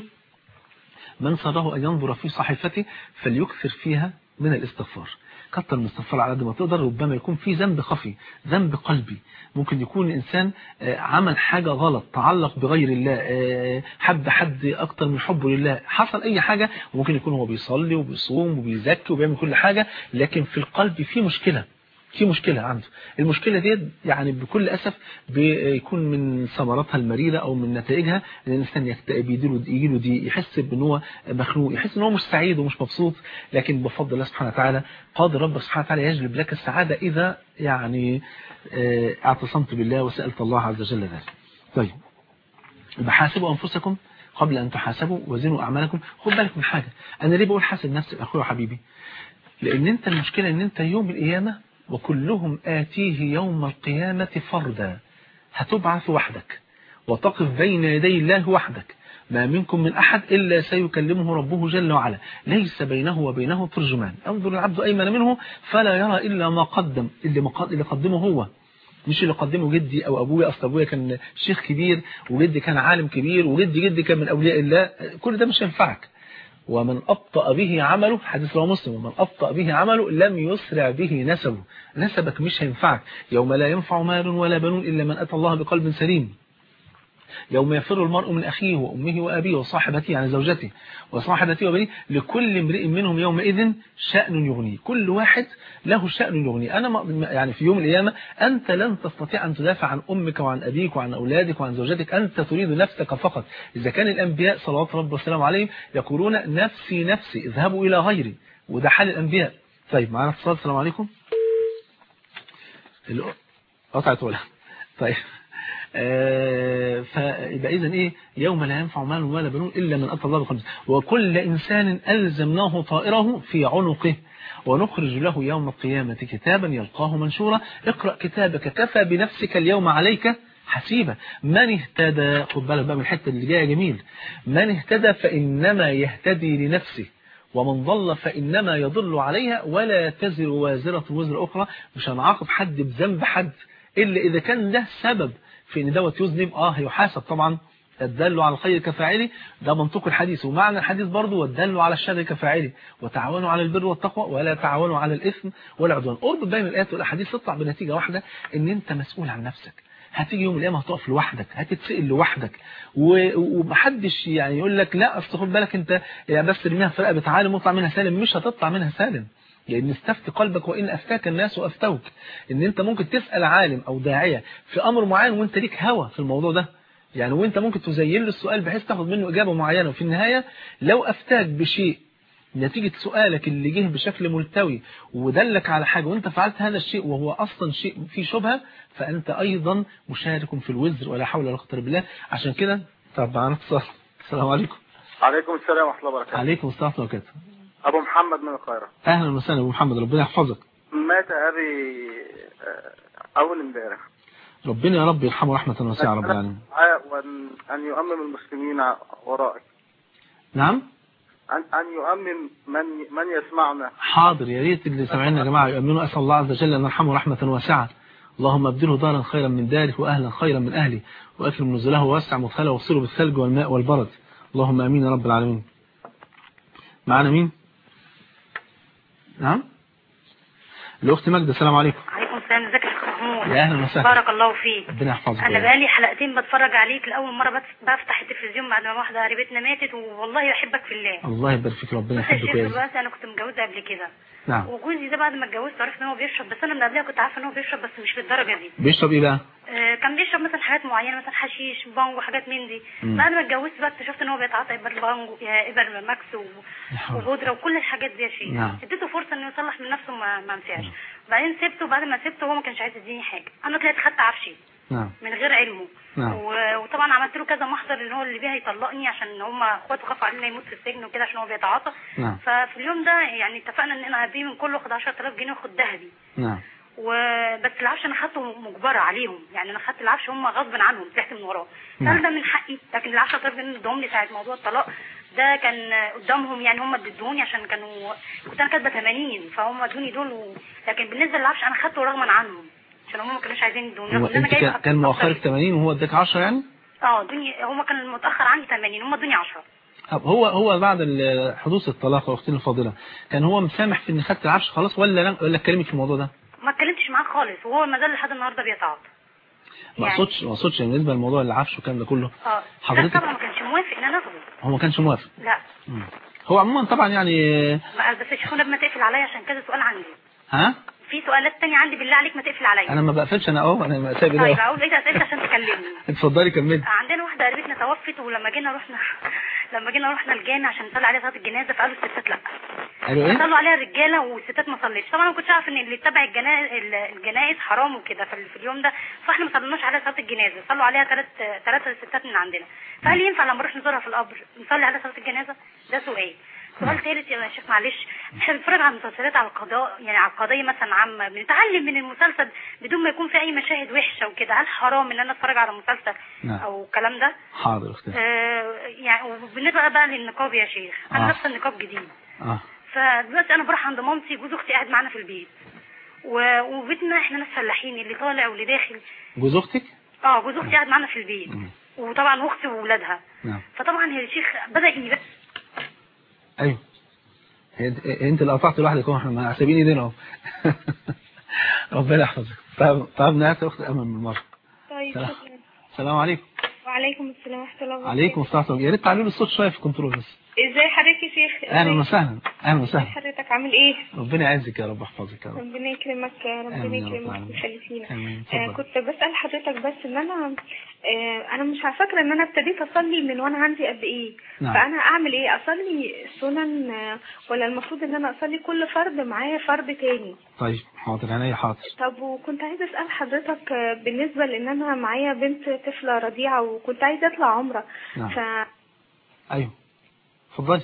من سره ان ينظر في صحيفته فليكثر فيها من الاستغفار كتر من الاستغفار على قد ما تقدر ربما يكون في ذنب خفي ذنب قلبي ممكن يكون الإنسان عمل حاجة غلط تعلق بغير الله حب حد أكتر من حبه لله حصل أي حاجة وممكن يكون هو بيصلي وبيصوم وبيزكي وبيعمل كل حاجة لكن في القلب في مشكلة في مشكلة عنده المشكلة دي يعني بكل أسف بيكون من ثمراتها المريرة أو من نتائجها ان الإنسان يكتئب يجيله يجيله دي يحس بأن هو مخنوق يحس أن هو مش سعيد ومش مبسوط لكن بفضل الله سبحانه وتعالى قادر رب سبحانه وتعالى يجلب لك السعادة إذا يعني اعتصمت بالله وسألت الله عز وجل ذلك طيب بحاسبوا أنفسكم قبل أن تحاسبوا وزنوا أعمالكم خد بالك من حاجة أنا ليه بقول حاسب نفسك أخوي وحبيبي لأن أنت المشكلة أن أنت يوم القيامة وكلهم آتيه يوم القيامة فردا هتبعث وحدك وتقف بين يدي الله وحدك ما منكم من أحد إلا سيكلمه ربه جل وعلا ليس بينه وبينه ترجمان انظر العبد أيمن منه فلا يرى إلا ما قدم اللي, مقد... اللي قدمه هو مش اللي قدمه جدي أو أبويا أصل أبويا كان شيخ كبير وجدي كان عالم كبير وجدي جدي كان من أولياء الله كل ده مش ينفعك ومن أبطأ به عمله حديث رواه مسلم ومن أبطأ به عمله لم يسرع به نسبه نسبك مش هينفعك يوم لا ينفع مال ولا بنون إلا من أتى الله بقلب سليم يوم يفر المرء من أخيه وأمه وأبيه وصاحبته يعني زوجته وصاحبته وبنيه لكل امرئ منهم يومئذ شأن يغنيه كل واحد له شأن يغنيه أنا يعني في يوم القيامة أنت لن تستطيع أن تدافع عن أمك وعن أبيك وعن أولادك وعن زوجتك أنت تريد نفسك فقط إذا كان الأنبياء صلوات رب والسلام عليهم يقولون نفسي نفسي اذهبوا إلى غيري وده حال الأنبياء طيب معنا اتصال السلام عليكم قطعت ولا طيب آه فيبقى إذن إيه يوم لا ينفع مال ولا بنون إلا من أتى الله بقلب وكل إنسان ألزمناه طائره في عنقه ونخرج له يوم القيامة كتابا يلقاه منشورا اقرأ كتابك كفى بنفسك اليوم عليك حسيبة من اهتدى خد بالك بقى من الحتة اللي جايه جميل من اهتدى فإنما يهتدي لنفسه ومن ضل فإنما يضل عليها ولا تزر وازرة وزر أخرى مش هنعاقب حد بذنب حد إلا إذا كان ده سبب في ان دوت يذنب اه هيحاسب طبعا الدل على الخير كفاعله ده منطق الحديث ومعنى الحديث برضه والدل على الشر كفاعله وتعاونوا على البر والتقوى ولا تعاونوا على الإثم والعدوان قرب بين الآيات والأحاديث تطلع بنتيجة واحدة ان انت مسؤول عن نفسك هتيجي يوم القيامه هتقف لوحدك هتتسئل لوحدك ومحدش يعني يقول لك لا اصل خد بالك انت يعني بس ارميها في رقبه عالم واطلع منها سالم مش هتطلع منها سالم لأن استفت قلبك وإن أفتاك الناس وأفتوك إن أنت ممكن تسأل عالم أو داعية في أمر معين وأنت ليك هوى في الموضوع ده يعني وأنت ممكن تزين له السؤال بحيث تاخد منه إجابة معينة وفي النهاية لو أفتاك بشيء نتيجة سؤالك اللي جه بشكل ملتوي ودلك على حاجة وانت فعلت هذا الشيء وهو أصلا شيء فيه شبهة فأنت أيضا مشارك في الوزر ولا حول ولا قوة بالله عشان كده طبعا اتصال السلام عليكم عليكم السلام ورحمة الله وبركاته عليكم السلام ورحمة الله وبركاته أبو محمد من القاهرة أهلا وسهلا أبو محمد ربنا يحفظك مات أبي آه، أول امبارح ربنا يا رب يرحمه رحمة واسعة رب العالمين وأن أن يؤمم المسلمين ورائك نعم أن أن يؤمم من من يسمعنا حاضر يا ريت اللي سامعيننا يا جماعة يؤمنوا أسأل الله عز وجل أن يرحمه رحمة واسعة اللهم ابدله دارا خيرا من داره وأهلا خيرا من أهله وأكرم نزله ووسع مدخله واغسله بالثلج والماء والبرد اللهم أمين يا رب العالمين معنا مين نعم الأخت مجدة السلام عليكم عليكم السلام ازيك يا شيخ محمود يا أهلا وسهلا بارك الله فيك ربنا يحفظك انا يا رب. بقالي حلقتين بتفرج عليك لاول مره بس- بفتح التلفزيون بعد ما واحده قريبتنا ماتت والله بحبك في الله الله يبارك فيك ربنا بس يا يحبك شيخ ويعزك دلوقتي انا كنت متجوزه قبل كده نعم وجوزي ده بعد ما اتجوزت عرفت ان هو بيشرب بس انا من قبلها كنت عارفه ان هو بيشرب بس مش للدرجه دي بيشرب إيه بقى آه، كان بيشرب مثلا حاجات معينه مثلا حشيش بانجو حاجات من دي مم. بعد ما اتجوزت بقى اكتشفت ان هو بيتعاطى ابر بانجو يا ابر ماكس و- لا حول. وبودره وكل الحاجات دي يا شيخ نعم. اديته فرصه انه يصلح من نفسه ما ما نفعش بعدين سبته بعد ما سبته هو ما كانش عايز يديني حاجه انا طلعت خدت عفشي نعم من غير علمه نعم. و- وطبعا عملت له كذا محضر ان هو اللي بيها يطلقني عشان هم اخواته خافوا عليه إنه يموت في السجن وكده عشان هو بيتعاطى نعم. ففي اليوم ده يعني اتفقنا ان انا هديه من كله اخد 10000 جنيه واخد ذهبي نعم وبس العفش انا خدته مجبره عليهم يعني انا خدت العفش هم غصب عنهم طلعت من وراه نعم. هل ده من حقي لكن العفش طلب منهم ادوهم لي ساعه موضوع الطلاق ده كان قدامهم يعني هم ادوني عشان كانوا كنت انا كاتبه 80 فهم ادوني دول و... لكن بالنسبه للعفش انا خدته رغما عنهم عشان هم ما كانوش عايزين يدوني هو رغم إن انت جايبة كان- كان أكتر. مؤخرك 80 وهو اداك 10 يعني اه ادوني هم كان متاخر عني 80 هم ادوني 10 طب هو هو بعد ال- حدوث الطلاق واختنا الفاضله كان هو مسامح في ان خدت العفش خلاص ولا ولا اتكلمك في الموضوع ده ما اتكلمتش معاه خالص وهو ما زال لحد النهارده بيتعاطى ما يعني- اقصدش ما اقصدش بالنسبه لموضوع العفش والكلام ده كله اه لا حضرتك طبعا ما كانش موافق ان انا اخده هو ما كانش موافق لا مم. هو عموما طبعا يعني ما- بس يا شيخ قبل ما تقفل عليا عشان كذا سؤال عندي ها في سؤالات تانية عندي بالله عليك ما تقفل عليا انا ما بقفلش انا اهو انا سايب طيب ده اقول ايه اسئله عشان تكلمني اتفضلي كملي عندنا واحده قريبتنا توفت ولما جينا رحنا لما جينا رحنا الجامع عشان نصلي عليها صلاه الجنازه فقالوا الستات لا قالوا ايه صلوا عليها الرجاله والستات ما صليتش طبعا انا ما كنتش عارف ان اللي يتبع الجنائز الجنائز حرام وكده في في اليوم ده فاحنا ما صليناش عليها صلاه الجنازه صلوا عليها ثلاث ثلاثه ستات من عندنا فهل ينفع لما نروح نزورها في القبر نصلي عليها صلاه الجنازه ده سؤال سؤال ثالث يا شيخ معلش احنا بنتفرج على المسلسلات على القضاء يعني على القضيه مثلا عامه بنتعلم من المسلسل بدون ما يكون في اي مشاهد وحشه وكده هل حرام ان انا اتفرج على مسلسل نعم. او الكلام ده حاضر اختي آه يعني وبالنسبه بقى للنقاب يا شيخ انا آه. لابسه النقاب جديد اه فدلوقتي انا بروح عند مامتي جوز اختي قاعد معانا في البيت و- وبيتنا احنا ناس فلاحين اللي طالع واللي داخل جوز اختك اه جوز اختي قاعد معانا في البيت مم. وطبعا اختي واولادها نعم فطبعا يا شيخ بدا يبقى ايوه هي انت- انت اللي قطعت لوحدك اهو احنا ما سايبين ايدينا اهو ربنا يحفظك طب طب نهايه اخت امل من المره طيب سلام. شكرا السلام عليكم وعليكم السلام ورحمة الله وبركاته عليكم السلام ورحمه الله يا ريت تعلوا لي الصوت شويه في الكنترول بس ازاي حضرتك يا شيخ اهلا ازاي وسهلا اهلا وسهلا حضرتك عامل ايه ربنا يعزك يا رب يحفظك يا رب ربنا يكرمك ربنا آمين يا رب يكرمك العالمين. ويخلي فينا آمين. آه اتفضل. كنت بسأل حضرتك بس ان انا آه انا مش فاكرة ان انا ابتديت اصلي من وانا عندي قد ايه نعم. فانا اعمل ايه اصلي سنن آه، ولا المفروض ان انا اصلي كل فرد معايا فرد تاني طيب حاضر عينيا حاضر طب وكنت عايزة اسأل حضرتك آه، بالنسبة لان انا معايا بنت طفلة رضيعة وكنت عايزة اطلع عمرة نعم. ف ايوه اتفضلي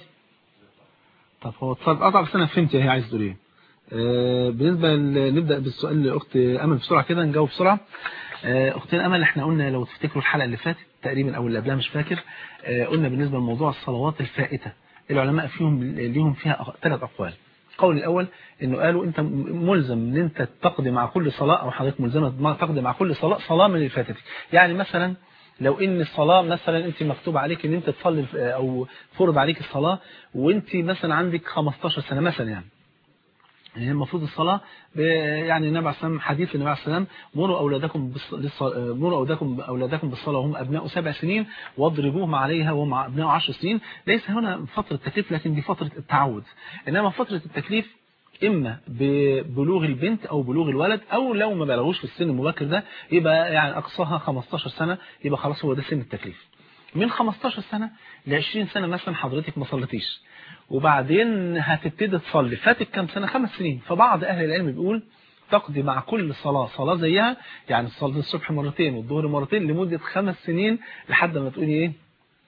طب هو اتصال قطع بس انا فهمت هي عايز تقول ايه آه، بالنسبه ل- نبدا بالسؤال لاخت امل بسرعه كده نجاوب بسرعه آه، اختنا امل احنا قلنا لو تفتكروا الحلقه اللي فاتت تقريبا او اللي قبلها مش فاكر آه، قلنا بالنسبه لموضوع الصلوات الفائته العلماء فيهم ليهم فيها ثلاث اقوال القول الاول انه قالوا انت م- ملزم ان انت تقضي مع كل صلاه او حضرتك ملزمه ما تقضي مع كل صلاه صلاه من اللي فاتتك يعني مثلا لو ان الصلاه مثلا انت مكتوب عليك ان انت تصلي او فرض عليك الصلاه وانت مثلا عندك 15 سنه مثلا يعني يعني المفروض الصلاة ب- يعني النبي عليه السلام حديث النبي عليه السلام مروا أولادكم بالص- للص- مروا أولادكم أولادكم بالصلاة وهم أبناء سبع سنين واضربوهم عليها وهم أبناء عشر سنين ليس هنا فترة تكليف لكن دي فترة التعود إنما فترة التكليف إما ببلوغ البنت أو بلوغ الولد أو لو ما بلغوش في السن المبكر ده يبقى يعني أقصاها 15 سنة يبقى خلاص هو ده سن التكليف من 15 سنة ل 20 سنة مثلا حضرتك ما صليتيش وبعدين هتبتدي تصلي فاتك كام سنة خمس سنين فبعض أهل العلم بيقول تقضي مع كل صلاة صلاة زيها يعني تصلي الصبح مرتين والظهر مرتين لمدة خمس سنين لحد ما تقولي ايه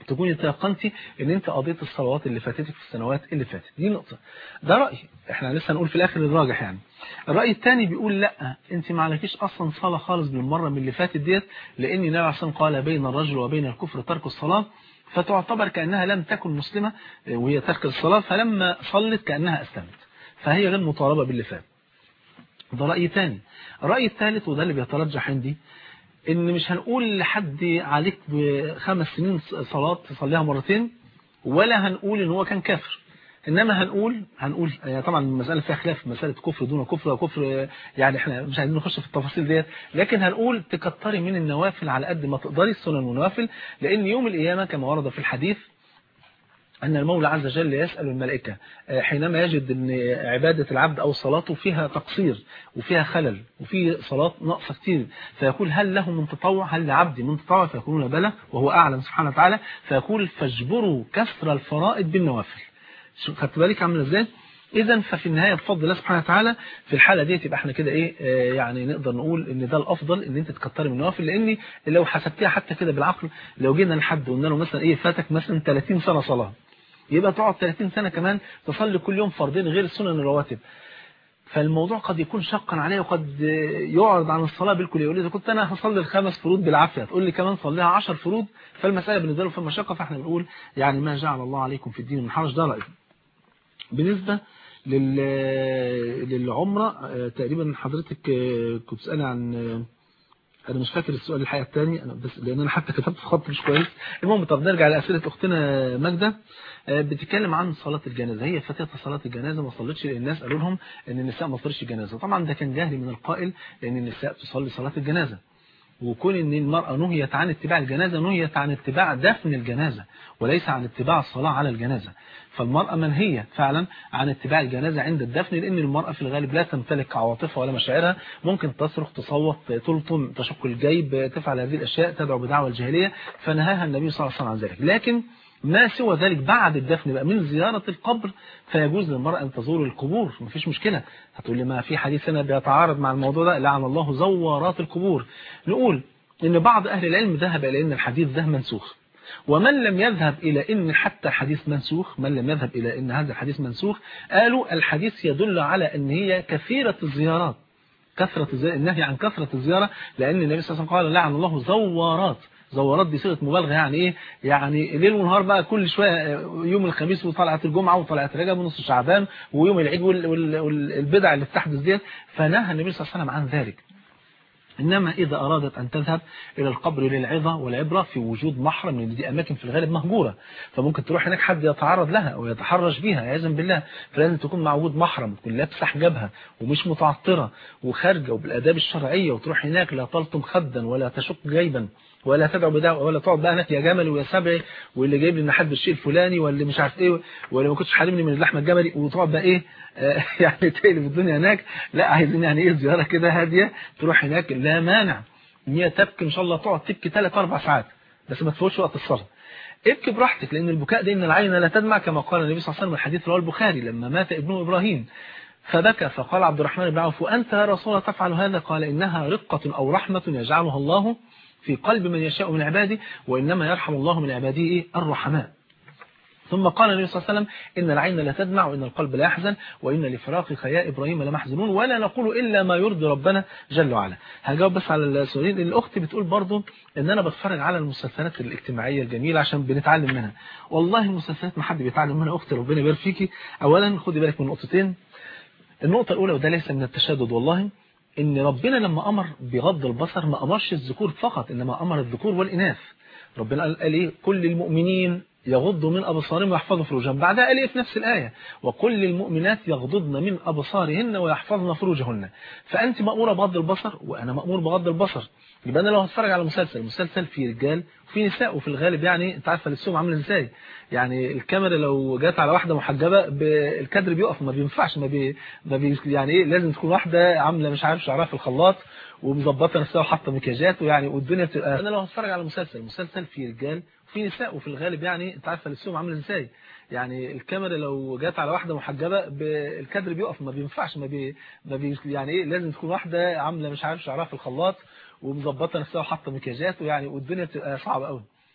تكوني تيقنتي ان انت قضيت الصلوات اللي فاتتك في السنوات اللي فاتت دي نقطة ده رأي احنا لسه هنقول في الاخر الراجح يعني الرأي الثاني بيقول لا انت ما عليكيش اصلا صلاة خالص بالمرة من اللي فاتت ديت لان النبي عليه الصلاة قال بين الرجل وبين الكفر ترك الصلاة فتعتبر كأنها لم تكن مسلمة وهي ترك الصلاة فلما صلت كأنها أسلمت فهي غير مطالبة باللي فات ده رأي ثاني الرأي الثالث وده اللي بيترجح عندي ان مش هنقول لحد عليك بخمس سنين صلاة تصليها مرتين ولا هنقول ان هو كان كافر انما هنقول هنقول يعني طبعا المسألة فيها خلاف مسألة كفر دون كفر وكفر يعني احنا مش عايزين نخش في التفاصيل ديت لكن هنقول تكتري من النوافل على قد ما تقدري السنن والنوافل لان يوم القيامة كما ورد في الحديث أن المولى عز وجل يسأل الملائكة حينما يجد أن عبادة العبد أو صلاته فيها تقصير وفيها خلل وفي صلاة ناقصة كتير فيقول هل له من تطوع هل لعبدي من تطوع فيقولون بلى وهو أعلم سبحانه وتعالى فيقول فاجبروا كسر الفرائض بالنوافل خدت بالك عامل ازاي اذا ففي النهايه بفضل الله سبحانه وتعالى في الحاله دي يبقى احنا كده ايه آه يعني نقدر نقول ان ده الافضل ان انت تكتري من النوافل لان لو حسبتيها حتى كده بالعقل لو جينا لحد وقلنا له مثلا ايه فاتك مثلا 30 سنه صلاه يبقى تقعد 30 سنة كمان تصلي كل يوم فردين غير السنن الرواتب فالموضوع قد يكون شقا عليه وقد يعرض عن الصلاة بالكل يقول لي إذا كنت أنا هصلي الخمس فروض بالعافية تقول لي كمان صليها 10 فروض فالمسألة بالنسبة له في مشقة فاحنا بنقول يعني ما جعل الله عليكم في الدين من حرج ده رأيي بالنسبة لل... للعمرة تقريبا حضرتك كنت تسألي عن انا مش فاكر السؤال الحقيقه الثاني انا بس لان انا حتى كتبت في خط مش كويس المهم طب نرجع لاسئله اختنا ماجده بتتكلم عن صلاه الجنازه هي فاتتها صلاه الجنازه ما صلتش لان الناس قالوا لهم ان النساء ما تصليش الجنازه طبعا ده كان جهل من القائل لان النساء تصلي صلاه الجنازه وكون ان المرأة نهيت عن اتباع الجنازة نهيت عن اتباع دفن الجنازة وليس عن اتباع الصلاة على الجنازة فالمرأة منهية فعلا عن اتباع الجنازة عند الدفن لأن المرأة في الغالب لا تمتلك عواطفها ولا مشاعرها ممكن تصرخ تصوت تلطم تشق الجيب تفعل هذه الأشياء تدعو بدعوة الجاهلية فنهاها النبي صلى الله عليه وسلم عن ذلك لكن ما سوى ذلك بعد الدفن بقى من زيارة القبر فيجوز للمرأة أن تزور القبور مفيش مشكلة هتقول لي ما في حديث هنا بيتعارض مع الموضوع ده لعن الله زوارات القبور نقول إن بعض أهل العلم ذهب إلى أن الحديث ده منسوخ ومن لم يذهب إلى أن حتى الحديث منسوخ من لم يذهب إلى أن هذا الحديث منسوخ قالوا الحديث يدل على أن هي كثيرة الزيارات كثرة الزيارة النهي عن كثرة الزيارة لأن النبي صلى الله عليه وسلم قال لعن الله زوارات زورات دي صيغه مبالغه يعني ايه يعني ليل ونهار بقى كل شويه يوم الخميس وطلعت الجمعه وطلعت رجب ونص شعبان ويوم العيد والبدع اللي بتحدث ديت فنهى النبي صلى الله عليه وسلم عن ذلك إنما إذا أرادت أن تذهب إلى القبر للعظة والعبرة في وجود محرم لأن دي أماكن في الغالب مهجورة فممكن تروح هناك حد يتعرض لها أو يتحرش بيها عياذا بالله فلازم تكون مع وجود محرم تكون لابسة حجابها ومش متعطرة وخارجة وبالآداب الشرعية وتروح هناك لا تلطم خدا ولا تشق جيبا ولا تدعو بدعوة ولا تقعد بقى هناك يا جمل ويا سبعي واللي جايب لي حد الشيء الفلاني واللي مش عارف ايه واللي ما كنتش حارمني من اللحمه الجملي وتقعد بقى ايه آه يعني تقلب الدنيا هناك لا عايزين يعني ايه زياره كده هاديه تروح هناك لا مانع ان هي تبكي ان شاء الله تقعد تبكي 3 4 ساعات بس ما تفوتش وقت الصلاه ابكي براحتك لان البكاء ده ان العين لا تدمع كما قال النبي صلى الله عليه وسلم الحديث رواه البخاري لما مات ابنه ابراهيم فبكى فقال عبد الرحمن بن عوف وانت يا رسول الله تفعل هذا قال انها رقه او رحمه يجعلها الله في قلب من يشاء من عباده وإنما يرحم الله من عباده إيه؟ الرحماء ثم قال النبي صلى الله عليه وسلم إن العين لا تدمع وإن القلب لا يحزن وإن لفراقك يا إبراهيم لمحزنون ولا نقول إلا ما يرضي ربنا جل وعلا هجاوب بس على السؤالين الأخت بتقول برضو إن أنا بتفرج على المسلسلات الاجتماعية الجميلة عشان بنتعلم منها والله المسلسلات ما حد بيتعلم منها أختي ربنا يبارك فيكي أولا خدي بالك من نقطتين النقطة الأولى وده ليس من التشدد والله ان ربنا لما امر بغض البصر ما امرش الذكور فقط انما امر الذكور والاناث ربنا قال, قال ايه كل المؤمنين يغضوا من ابصارهم ويحفظوا فروجهم بعدها قال ايه في نفس الايه وكل المؤمنات يغضضن من ابصارهن ويحفظن فروجهن فانت ماموره بغض البصر وانا مامور بغض البصر يبقى انا لو هتفرج على مسلسل مسلسل فيه رجال وفي نساء وفي الغالب يعني انت عارفه لبسهم عامل ازاي يعني الكاميرا لو جت على واحده محجبه الكادر بيقف ما بينفعش ما بي, ما بي يعني ايه لازم تكون واحده عامله مش عارف شعرها في الخلاط ومظبطه نفسها وحاطه مكياجات ويعني والدنيا بتبقى انا لو هتفرج على مسلسل مسلسل فيه رجال وفي نساء وفي الغالب يعني انت عارفه لبسهم عامل ازاي يعني الكاميرا لو جت على واحده محجبه الكادر بيقف ما بينفعش ما بي, ما بي يعني ايه لازم تكون واحده عامله مش عارف شعرها في الخلاط ومظبطه نفسها وحاطه مكياجات ويعني والدنيا بتبقى صعبه قوي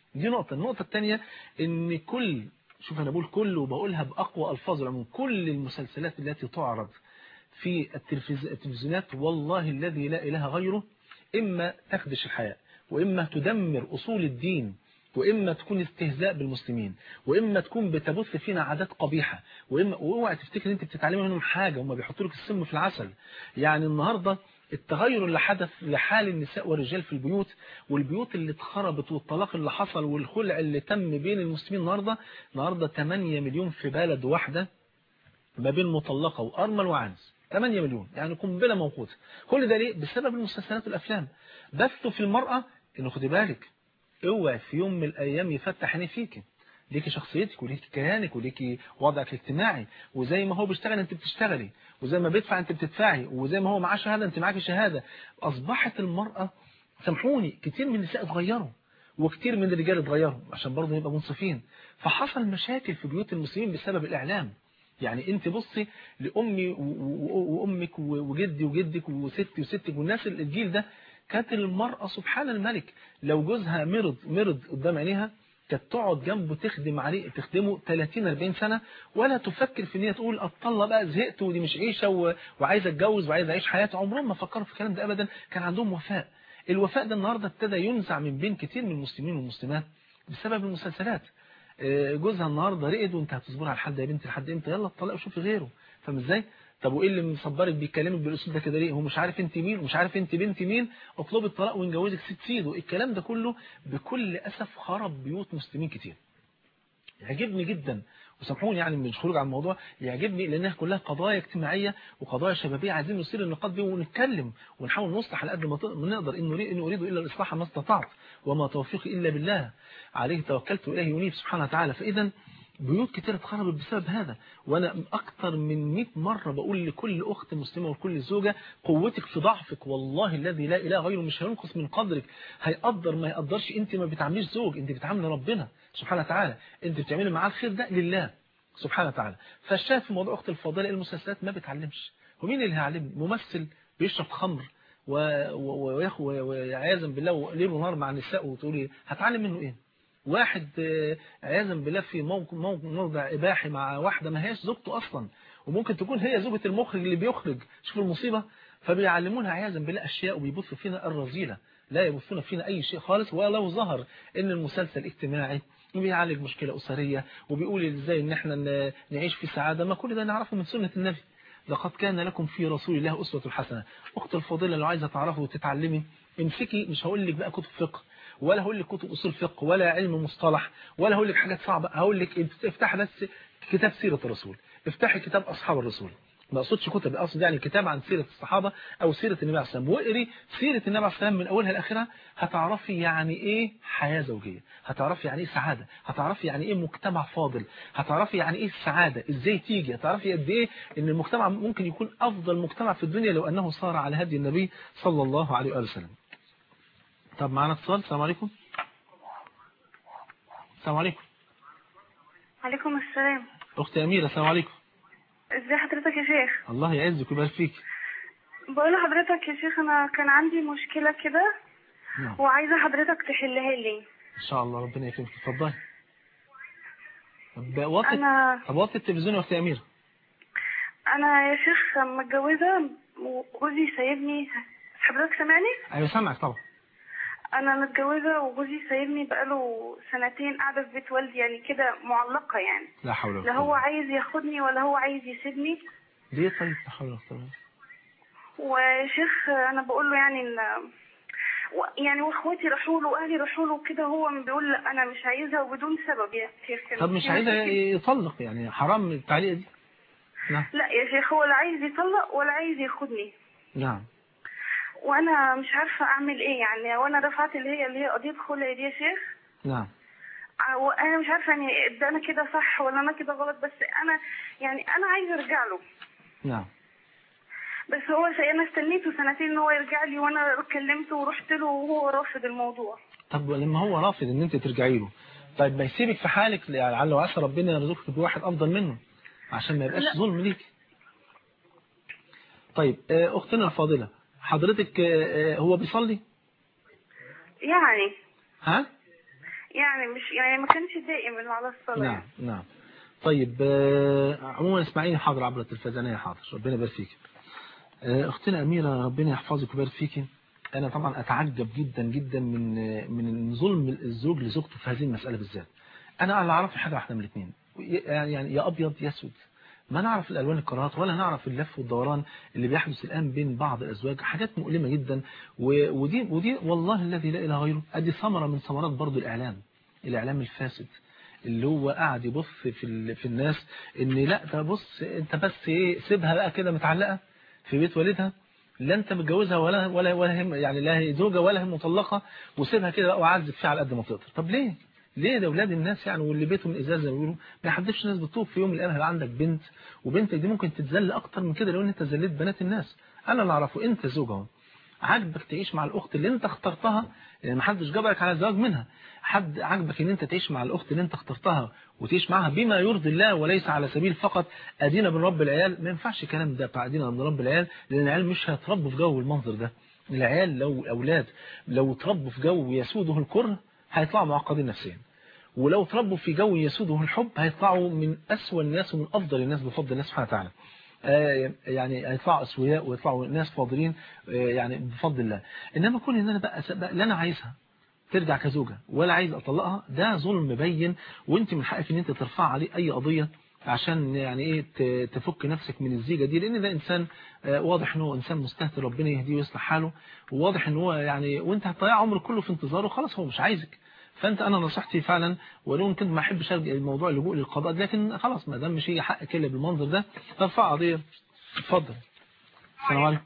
دي نقطة النقطة الثانية ان كل شوف انا بقول كل وبقولها باقوى الفاظ العموم كل المسلسلات التي تعرض في التلفز- التلفزيونات والله الذي لا اله غيره اما تخدش الحياة واما تدمر اصول الدين واما تكون استهزاء بالمسلمين واما تكون بتبث فينا عادات قبيحه واما واوعى تفتكر ان انت بتتعلمي منهم حاجه هم بيحطوا لك السم في العسل يعني النهارده التغير اللي حدث لحال النساء والرجال في البيوت والبيوت اللي اتخربت والطلاق اللي حصل والخلع اللي تم بين المسلمين النهارده النهارده 8 مليون في بلد واحده ما بين مطلقه وارمل وعنز 8 مليون يعني قنبله موقوته كل ده ليه بسبب المسلسلات والافلام بثوا في المراه انه خدي بالك اوعي في يوم من الايام يفتح عينيه فيكي ليكي شخصيتك وليكي كيانك وليكي وضعك الاجتماعي وزي ما هو بيشتغل انت بتشتغلي وزي ما بيدفع انت بتدفعي وزي ما هو معاه شهاده انت معاكي شهاده اصبحت المراه سامحوني كتير من النساء اتغيروا وكتير من الرجال اتغيروا عشان برضه نبقى منصفين فحصل مشاكل في بيوت المسلمين بسبب الاعلام يعني انت بصي لامي و- و- وامك و- وجدي وجدك وستي وستك والناس الجيل ده كانت المرأة سبحان الملك لو جوزها مرض مرض قدام عينيها كانت تقعد جنبه تخدم عليه تخدمه 30 40 سنة ولا تفكر في ان هي تقول اطلع بقى زهقت ودي مش عيشة و- وعايزة اتجوز وعايزة اعيش حياتي عمرهم ما فكروا في الكلام ده ابدا كان عندهم وفاء الوفاء ده النهارده ابتدى ينزع من بين كتير من المسلمين والمسلمات بسبب المسلسلات آه، جوزها النهارده رقد وانت هتصبري على الحال ده يا بنتي لحد امتى يلا اتطلقي وشوفي غيره فاهم ازاي طب وايه اللي مصبرك بيكلمك بالاسلوب ده كده ليه هو مش عارف انت مين ومش عارف انت بنت مين اطلبي الطلاق ونجوزك ست سيدو الكلام ده كله بكل اسف خرب بيوت مسلمين كتير يعجبني جدا وسامحوني يعني مش خروج عن الموضوع يعجبني لانها كلها قضايا اجتماعيه وقضايا شبابيه عايزين نثير النقاط دي ونتكلم ونحاول نصلح على قد ما ت- ما نقدر ان اريد ان اريد الا الاصلاح ما استطعت وما توفيقي الا بالله عليه توكلت واليه ينيب سبحانه وتعالى فاذا بيوت كتير اتخربت بسبب هذا وانا اكتر من 100 مره بقول لكل اخت مسلمه ولكل زوجه قوتك في ضعفك والله الذي لا اله غيره مش هينقص من قدرك هيقدر ما يقدرش انت ما بتعامليش زوج انت بتعاملي ربنا سبحانه وتعالى انت بتعملي معاه الخير ده لله سبحانه وتعالى فالشاهد في موضوع اخت الفاضله المسلسلات ما بتعلمش ومين اللي هيعلمني ممثل بيشرب خمر و- و- ويخ- و- وعياذا بالله ليل ونهار مع النساء وتقولي هتعلم منه ايه واحد آه، عياذا بالله في موقع موقع- موضع اباحي مع واحده ما هياش زوجته اصلا وممكن تكون هي زوجة المخرج اللي بيخرج شوف المصيبة فبيعلمونا عياذا بالله اشياء وبيبثوا فينا الرذيلة لا يبثون فينا اي شيء خالص ولو ظهر ان المسلسل اجتماعي وبيعالج مشكلة اسرية وبيقول ازاي ان احنا ن- نعيش في سعادة ما كل ده نعرفه من سنة النبي لقد كان لكم في رسول الله أسوة حسنة أخت الفاضلة لو عايزة تعرفي وتتعلمي امسكي مش هقول لك بقى كتب فقه ولا هقول لك كتب أصول فقه ولا علم مصطلح ولا هقول لك حاجات صعبة هقول لك افتح بس كتاب سيرة الرسول افتحي كتاب أصحاب الرسول ما اقصدش كتب اقصد يعني كتاب عن سيرة الصحابة او سيرة النبي عليه الصلاة والسلام واقري سيرة النبي عليه الصلاة والسلام من اولها لاخرها هتعرفي يعني ايه حياة زوجية هتعرفي يعني ايه سعادة هتعرفي يعني ايه مجتمع فاضل هتعرفي يعني ايه السعادة ازاي تيجي هتعرفي قد ايه ان المجتمع ممكن يكون افضل مجتمع في الدنيا لو انه صار على هدي النبي صلى الله عليه وآله وسلم طب معنا اتصال السلام عليكم السلام عليكم عليكم السلام اختي اميرة السلام عليكم ازي حضرتك يا شيخ الله يعزك ويبارك فيك بقول لحضرتك يا شيخ انا كان عندي مشكلة كده نعم وعايزة حضرتك تحلها لي ان شاء الله ربنا يكرمك اتفضلي طب وطي انا طب وطي التلفزيون يا اختي اميره انا يا شيخ متجوزة وجوزي سايبني حضرتك سامعني ايوه سامعك طبعا انا متجوزة وجوزي سايبني بقاله سنتين قاعدة في بيت والدي يعني كده معلقة يعني لا حول ولا لا قوه هو عايز ياخدني ولا هو عايز يسيبني ليه طيب لا حول ولا قوه وشيخ انا بقول له يعني ان و- يعني واخواتي راحوا له واهلي راحوا له وكده هو بيقول لا انا مش عايزها وبدون سبب يا شيخ طب مش عايزه يطلق يعني حرام التعليقه دي نعم لا يا شيخ هو لا عايز يطلق ولا عايز ياخدني نعم وانا مش عارفه اعمل ايه يعني وانا رفعت اللي هي اللي هي قضيه خلع دي يا شيخ نعم وانا مش عارفه يعني ده انا كده صح ولا انا كده غلط بس انا يعني انا عايزه ارجع له نعم بس هو س- انا استنيته سنتين ان هو يرجع لي وانا كلمته ورحت له وهو رافض الموضوع طب لما هو رافض ان انت ترجعي له طيب ما يسيبك في حالك لعل وعسى ربنا يرزقك بواحد افضل منه عشان ما يبقاش لا. ظلم ليك طيب آه، اختنا الفاضله حضرتك آه، آه، هو بيصلي يعني ها يعني مش يعني ما كانش دائم على الصلاة نعم نعم طيب آه، عموما اسمعيني حاضر عبر التلفزيونية حاضر ربنا يبارك فيك آه، اختنا أميرة ربنا يحفظك ويبارك فيك أنا طبعا أتعجب جدا جدا من آه، من ظلم الزوج لزوجته في هذه المسألة بالذات أنا اللي أعرف حاجة واحدة من الاثنين يعني يعني يا أبيض يا أسود ما نعرف الألوان القراءات ولا نعرف اللف والدوران اللي بيحدث الآن بين بعض الأزواج حاجات مؤلمة جدا و- ودي ودي والله الذي لا إله غيره أدي ثمرة من ثمرات برضو الإعلام الإعلام الفاسد اللي هو قاعد يبص في ال- في الناس ان لا ده بص انت بس ايه سيبها بقى كده متعلقه في بيت والدها لا انت متجوزها ولا ولا ولا هم يعني لا هي زوجه ولا هي مطلقه وسيبها كده بقى وعذب فيها على قد ما تقدر طب ليه ليه ده اولاد الناس يعني واللي بيتهم ازاز زي ما بيقولوا ما يحدفش ناس بالطوب في يوم من الايام هيبقى عندك بنت وبنتك دي ممكن تتذل اكتر من كده لو انت ذليت بنات الناس انا اللي اعرفه انت زوج اهو عاجبك تعيش مع الاخت اللي انت اخترتها لان ما حدش جبرك على الزواج منها حد عاجبك ان انت تعيش مع الاخت اللي انت اخترتها وتعيش معاها بما يرضي الله وليس على سبيل فقط ادينا من رب العيال ما ينفعش الكلام ده بتاع ادينا من رب العيال لان العيال مش هيتربوا في جو المنظر ده العيال لو اولاد لو اتربوا في جو يسوده الكره هيطلعوا معقدين نفسيا ولو تربوا في جو يسوده الحب هيطلعوا من أسوأ الناس ومن أفضل الناس بفضل الله سبحانه وتعالى آه، يعني هيطلعوا أسوياء ويطلعوا ناس فاضلين آه، يعني بفضل الله إنما كل إن أنا بقى, بقى لا أنا عايزها ترجع كزوجة ولا عايز أطلقها ده ظلم مبين وأنت من حقك إن أنت ترفع عليه أي قضية عشان يعني ايه ت- تفك نفسك من الزيجه دي لان ده انسان آه، واضح ان هو انسان مستهتر ربنا يهديه ويصلح حاله وواضح ان هو يعني وانت هتضيع عمرك كله في انتظاره خلاص هو مش عايزك فانت انا نصيحتي فعلا ولو إن كنت ما احبش ارجع الموضوع اللجوء للقضاء لكن خلاص ما دام مش هي حقك الا بالمنظر ده فارفع قضيه اتفضل السلام عليكم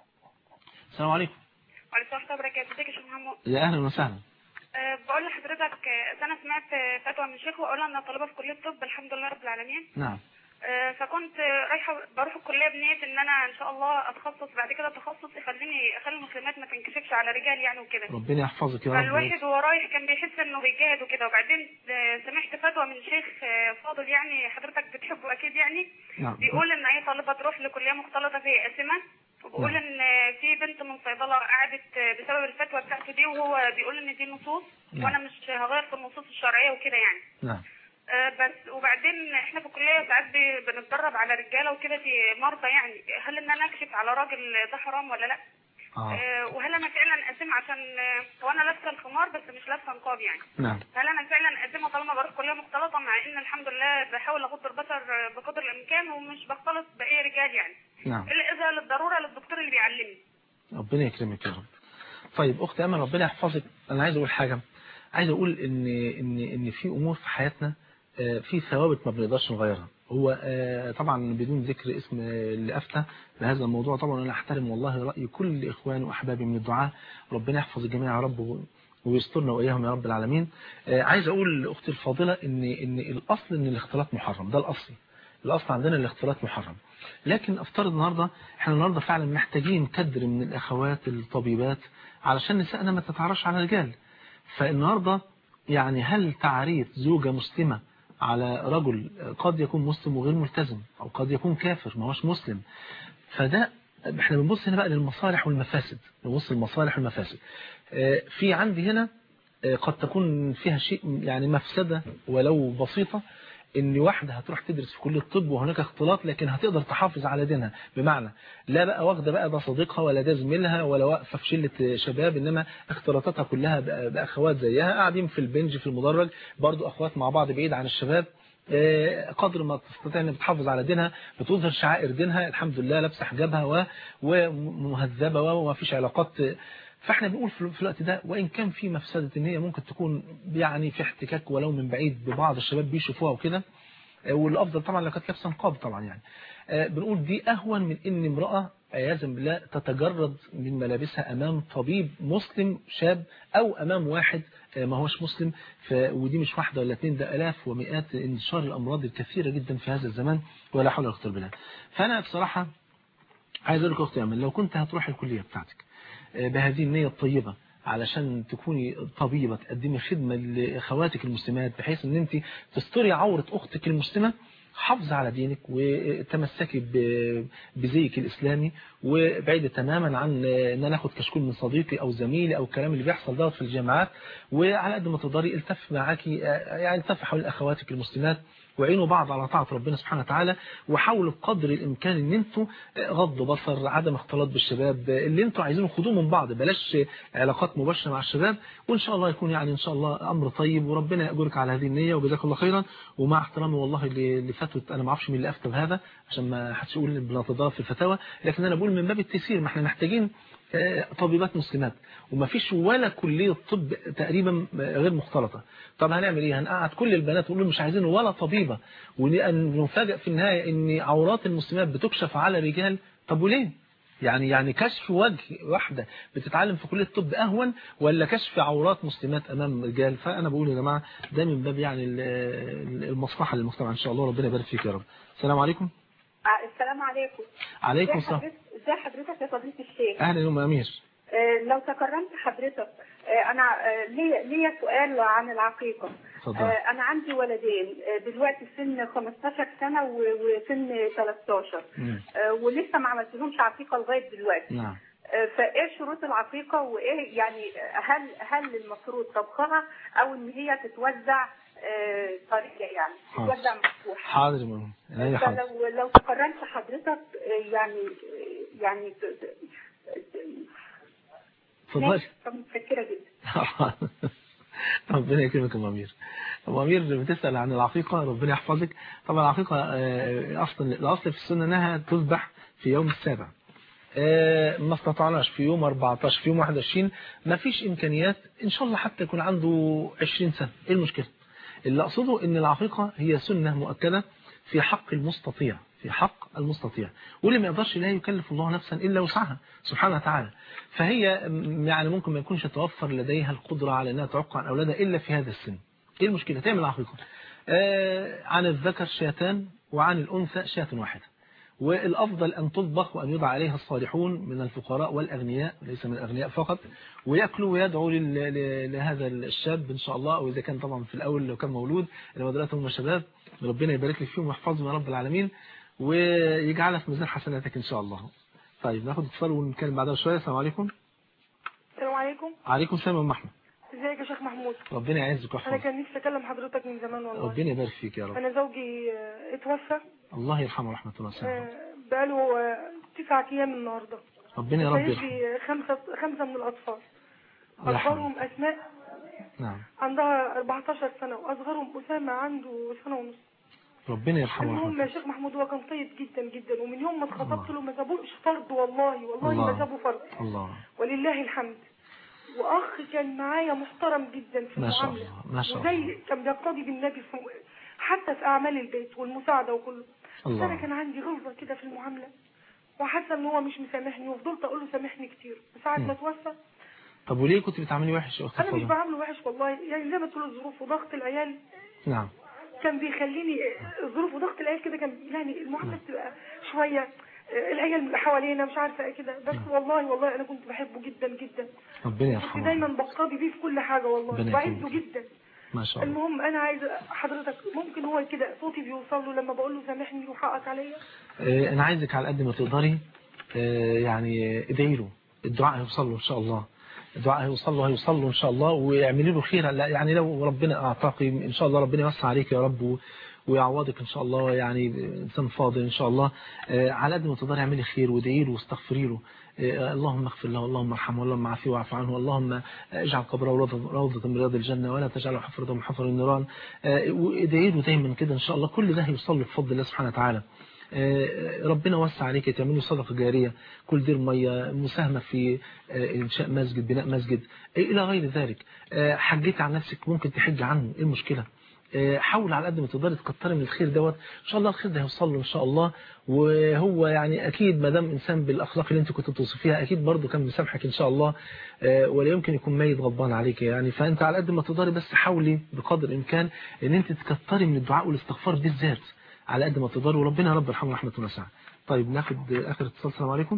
السلام عليكم وعليكم السلام وبركاته ازيك يا شيخ محمد يا اهلا وسهلا أه بقول لحضرتك آه، انا سمعت آه، فتوى من شيخ وقال انا طالبه في كليه الطب الحمد لله رب العالمين نعم أه فكنت آه، رايحه بروح الكليه بنيه ان انا ان شاء الله اتخصص بعد كده تخصص يخليني اخلي المسلمات ما تنكشفش على رجال يعني وكده ربنا يحفظك يا رب فالواحد وهو رايح كان بيحس انه بيجاهد وكده وبعدين آه، سمعت فتوى من شيخ آه، فاضل يعني حضرتك بتحبه اكيد يعني نعم بيقول ان اي طالبه تروح لكليه مختلطه فهي قاسمه وبيقول نعم. ان في بنت من صيدله قعدت بسبب الفتوى بتاعته دي وهو بيقول ان دي نصوص نعم. وانا مش هغير في النصوص الشرعيه وكده يعني نعم آه، بس وبعدين احنا في الكليه ساعات ب- بنتدرب على رجاله وكده في مرضى يعني هل ان انا اكشف على راجل ده حرام ولا لا؟ اه آه، وهل انا فعلا اسم عشان آه، هو انا لابسه الخمار بس مش لابسه نقاب يعني نعم هل انا فعلا اسمه طالما بروح كليه مختلطه مع ان الحمد لله بحاول اغض البصر آه، بقدر الامكان ومش بختلط باي رجال يعني نعم الا اذا للضروره للدكتور اللي بيعلمني ربنا يكرمك يا رب طيب اخت امل ربنا يحفظك انا عايز اقول حاجه عايز اقول ان ان ان في امور في حياتنا آه، في ثوابت ما بنقدرش نغيرها هو آه، طبعا بدون ذكر اسم آه، اللي افتى بهذا الموضوع طبعا انا احترم والله راي كل اخواني واحبابي من الدعاء ربنا يحفظ الجميع يا رب و- ويسترنا واياهم يا رب العالمين آه، عايز اقول لاختي الفاضله ان ان الاصل ان الاختلاط محرم ده الاصل الاصل عندنا الاختلاط محرم لكن افترض النهارده احنا النهارده فعلا محتاجين كدر من الاخوات الطبيبات علشان نسائنا ما تتعرش على الرجال فالنهارده يعني هل تعريف زوجة مسلمة على رجل قد يكون مسلم وغير ملتزم او قد يكون كافر ما هوش مسلم فده احنا بنبص هنا بقى للمصالح والمفاسد نبص للمصالح والمفاسد آه، في عندي هنا آه، قد تكون فيها شيء يعني مفسدة ولو بسيطة ان واحدة هتروح تدرس في كلية الطب وهناك اختلاط لكن هتقدر تحافظ على دينها بمعنى لا بقى واخدة بقى ده صديقها ولا ده زميلها ولا واقفة في شلة شباب انما اختلاطاتها كلها بأ- باخوات زيها قاعدين في البنج في المدرج برضو اخوات مع بعض بعيد عن الشباب آه، قدر ما تستطيع ان بتحافظ على دينها بتظهر شعائر دينها الحمد لله لابسه حجابها و- ومهذبه و- وما فيش علاقات فاحنا بنقول في في الوقت ده وان كان في مفسده ان هي ممكن تكون يعني في احتكاك ولو من بعيد ببعض الشباب بيشوفوها وكده آه، والافضل طبعا لو كانت لابسه نقاب طبعا يعني آه، بنقول دي اهون من ان امراه عياذا بالله تتجرد من ملابسها امام طبيب مسلم شاب او امام واحد آه، ما هوش مسلم ف... ودي مش واحده ولا اثنين ده الاف ومئات انتشار الامراض الكثيره جدا في هذا الزمان ولا حول ولا قوه الا بالله فانا بصراحه عايز اقول لك اختي امل لو كنت هتروح الكليه بتاعتك آه، بهذه النيه الطيبه علشان تكوني طبيبه تقدمي خدمه لاخواتك المسلمات بحيث ان انت تستري عوره اختك المسلمه حافظ على دينك وتمسكي ب- بزيك الإسلامي وبعيد تماما عن ان انا اخد كشكول من صديقي او زميلي او الكلام اللي بيحصل دوت في الجامعات وعلى قد ما تقدري التف معاكي يعني التف حول اخواتك المسلمات وعينوا بعض على طاعة ربنا سبحانه وتعالى وحاولوا بقدر الإمكان إن أنتوا غض بصر عدم اختلاط بالشباب اللي أنتوا عايزينه خدوه من بعض بلاش علاقات مباشرة مع الشباب وإن شاء الله يكون يعني إن شاء الله أمر طيب وربنا يأجرك على هذه النية وجزاك الله خيرا ومع احترامي والله ل- لفتوى أنا ما اعرفش مين اللي أفتى بهذا عشان ما حدش يقول بنتضارب في الفتاوى لكن أنا بقول من باب التيسير ما احنا محتاجين آه، طبيبات مسلمات وما فيش ولا كلية طب تقريبا غير مختلطة طب هنعمل ايه هنقعد كل البنات ونقول مش عايزين ولا طبيبة ونفاجئ في النهاية ان عورات المسلمات بتكشف على رجال طب وليه يعني يعني كشف وجه واحدة بتتعلم في كلية الطب أهون ولا كشف عورات مسلمات أمام رجال فأنا بقول يا جماعة ده من باب يعني ال- ال- المصلحة للمجتمع إن شاء الله ربنا يبارك فيك يا رب السلام عليكم السلام عليكم عليكم ازي السلام حضرتك ازي حضرتك يا فضيلة الشيخ أهلا يا أم أمير آه، لو تكرمت حضرتك آه، انا آه، ليا ليا سؤال عن العقيقة اتفضل. آه، انا عندي ولدين آه، دلوقتي سن 15 سنة و- وسن 13 مم. آه، ولسه ما عملتلهمش عقيقة لغاية دلوقتي نعم آه، فايه شروط العقيقة وايه يعني هل هل المفروض طبخها او ان هي تتوزع آه، طريقة يعني حاضر. تتوزع مفتوح حاضر يا ماما هي حاضر فلو لو تقررت حضرتك آه، يعني آه، يعني ت- ت- اتفضلي ماشي، طب متشكرة جدا ربنا يكرمك يا أم أمير أم أمير بتسأل عن العقيقة ربنا يحفظك طبعا العقيقة آه، أصلا الأصل في السنة أنها تذبح في يوم السابع آه، ما استطعناش في يوم 14 في يوم 21 ما فيش إمكانيات إن شاء الله حتى يكون عنده 20 سنة إيه المشكلة اللي أقصده أن العقيقة هي سنة مؤكدة في حق المستطيع في حق المستطيع واللي ما يقدرش لا يكلف الله نفسا إلا وسعها سبحانه وتعالى فهي م- يعني ممكن ما يكونش توفر لديها القدرة على أنها تعق عن أولادها إلا في هذا السن إيه المشكلة تعمل عقيقة آه عن الذكر شاتان وعن الأنثى شاة واحدة والأفضل أن تطبخ وأن يدعى عليها الصالحون من الفقراء والأغنياء ليس من الأغنياء فقط ويأكلوا ويدعوا لل- ل- لهذا الشاب إن شاء الله أو إذا كان طبعا في الأول لو كان مولود لما دلوقتي هم شباب ربنا يبارك لك فيهم ويحفظهم يا رب العالمين ويجعلها في ميزان حسناتك إن شاء الله طيب ناخد اتصال ونتكلم بعدها شوية السلام عليكم السلام عليكم عليكم السلام يا أم أحمد ازيك يا شيخ محمود ربنا يعزك انا ويحفظك كان نفسي اكلم حضرتك من زمان والله ربنا يبارك فيك يا رب انا زوجي آه، اتوفى الله يرحمه ورحمة الله وسلامه آه، بقاله آه، تسعة ايام النهارده ربنا يا رب سايب يرحمه لي خمسة خمسة من الاطفال الله يرحمه. اكبرهم اسماء نعم عندها 14 سنة واصغرهم اسامة عنده سنة ونص ربنا يرحمه المهم ورحمة يا شيخ محمود هو كان طيب جدا جدا ومن يوم ما اتخطبت الله. له ما سابوش فرد والله والله الله. ما سابوا فرد الله ولله الحمد واخ كان معايا محترم جدا في ما شاء المعامله الله ما شاء وزي الله كان بيقتدي بالنبي في حتى في اعمال البيت والمساعده وكله بس انا الله كان عندي غلظه كده في المعامله وحاسه ان هو مش مسامحني وفضلت اقول له سامحني كتير وساعه ما مم. توفى طب وليه كنت بتعملي وحش يا أختي انا مش الفاضلة؟ بعامله وحش والله يعني زي ما تقول الظروف وضغط العيال نعم كان بيخليني الظروف وضغط العيال كده كان يعني المعامله بتبقى شويه العيال اللي حوالينا مش عارفه ايه كده بس والله والله انا كنت بحبه جدا جدا ربنا كنت يرحمه دايما بقتدي بيه في كل حاجه والله ربنا بعزه يكرمك. جدا ما شاء الله المهم انا عايزه حضرتك ممكن هو كده صوتي بيوصل له لما بقول له سامحني وحقك عليا آه، أنا عايزك على قد ما تقدري آه، يعني ادعي له الدعاء هيوصل له إن شاء الله الدعاء هيوصل له هيوصل له إن شاء الله واعملي له خير لا يعني لو ربنا أعطاك إن شاء الله ربنا يوسع عليك يا رب و- ويعوضك إن شاء الله يعني إنسان فاضل إن شاء الله آه، على قد ما تقدري اعملي خير وادعي له واستغفري له آه، اللهم اغفر له اللهم ارحمه اللهم عافيه واعف عنه اللهم اجعل قبره روضة روضة من رياض الجنة ولا تجعله حفرة من حفر النيران آه، وادعي له دايما كده إن شاء الله كل ده هيوصل له بفضل الله سبحانه وتعالى آه، ربنا وسع عليك تعملوا صدقة جارية كل دير مية مساهمة في آه، إنشاء مسجد بناء مسجد آه، إلى غير ذلك آه، حجيت عن نفسك ممكن تحج عنه إيه المشكلة آه، حاول على قد ما تقدري تكتري من الخير دوت ان شاء الله الخير ده هيوصل له ان شاء الله وهو يعني اكيد ما دام انسان بالاخلاق اللي انت كنت بتوصفيها اكيد برضه كان مسامحك ان شاء الله آه، ولا يمكن يكون ميت غضبان عليك يعني فانت على قد ما تقدري بس حاولي بقدر الامكان ان انت تكتري من الدعاء والاستغفار بالذات على قد ما تقدري وربنا رب يرحمه رحمه واسعه طيب ناخد اخر اتصال السلام عليكم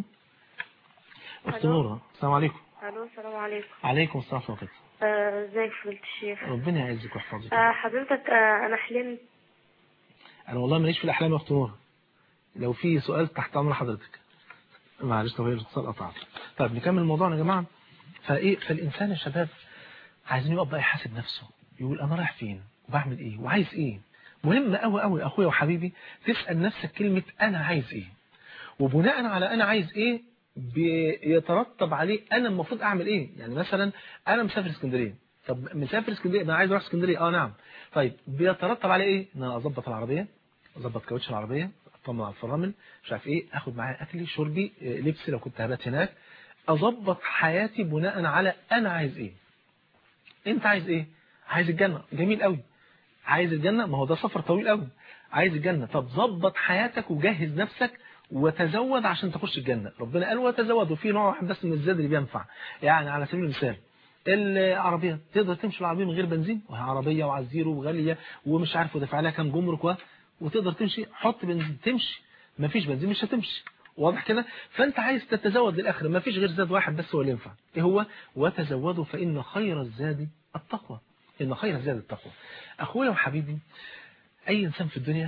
اخت ألو. نوره السلام عليكم الو السلام عليكم عليكم السلام ورحمه الله آه، ازيك فضيلة الشيخ ربنا يعزك ويحفظك آه، حضرتك آه، انا حلمت انا والله ماليش في الاحلام يا اخت نور لو في سؤال تحت امر حضرتك معلش طب هي الاتصال قطع طيب نكمل موضوعنا يا جماعه فايه فالانسان يا شباب عايزين يبقى بقى يحاسب نفسه يقول انا رايح فين وبعمل ايه وعايز ايه مهم قوي قوي اخويا وحبيبي تسال نفسك كلمه انا عايز ايه وبناء على انا عايز ايه بيترتب عليه انا المفروض اعمل ايه يعني مثلا انا مسافر اسكندريه طب مسافر اسكندريه انا عايز اروح اسكندريه اه نعم طيب بيترتب عليه ايه ان انا اظبط العربيه اظبط كاوتش العربيه اطمن على الفرامل مش عارف ايه اخد معايا اكلي شربي إيه، لبسي لو كنت هبات هناك اظبط حياتي بناء على انا عايز ايه انت عايز ايه عايز الجنه جميل قوي عايز الجنه ما هو ده سفر طويل قوي عايز الجنه طب ظبط حياتك وجهز نفسك وتزود عشان تخش الجنه ربنا قال وتزود وفي نوع واحد بس من الزاد اللي بينفع يعني على سبيل المثال العربيه تقدر تمشي العربيه من غير بنزين وهي عربيه وعلى الزيرو وغاليه ومش عارف ودافع عليها كام جمرك و... وتقدر تمشي حط بنزين تمشي مفيش بنزين مش هتمشي واضح كده فانت عايز تتزود للاخر مفيش غير زاد واحد بس هو اللي ينفع ايه هو وتزودوا فان خير الزاد التقوى ان خير الزاد التقوى اخويا وحبيبي اي انسان في الدنيا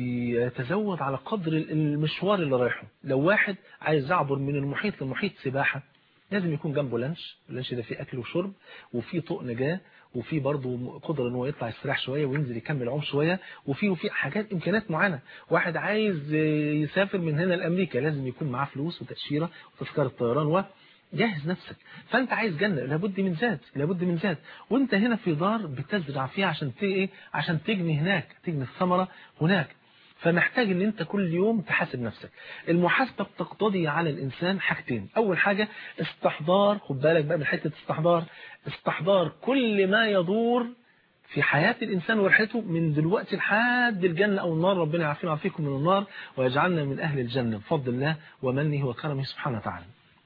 بيتزود على قدر المشوار اللي رايحه لو واحد عايز يعبر من المحيط للمحيط سباحه لازم يكون جنبه لانش اللانش ده فيه اكل وشرب وفيه طوق نجاه وفي برضه قدرة ان هو يطلع يستريح شوية وينزل يكمل عوم شوية وفي وفي حاجات امكانيات معينة واحد عايز يسافر من هنا لامريكا لازم يكون معاه فلوس وتأشيرة وتذكرة طيران و جهز نفسك فانت عايز جنة لابد من ذات لابد من ذات وانت هنا في دار بتزرع فيها عشان ت... ايه عشان تجني هناك تجني الثمرة هناك فمحتاج ان انت كل يوم تحاسب نفسك المحاسبة بتقتضي على الانسان حاجتين اول حاجة استحضار خد بالك بقى من حتة استحضار استحضار كل ما يدور في حياة الإنسان ورحلته من دلوقتي لحد الجنة أو النار ربنا يعافينا ويعافيكم من النار ويجعلنا من أهل الجنة بفضل الله ومنه وكرمه سبحانه وتعالى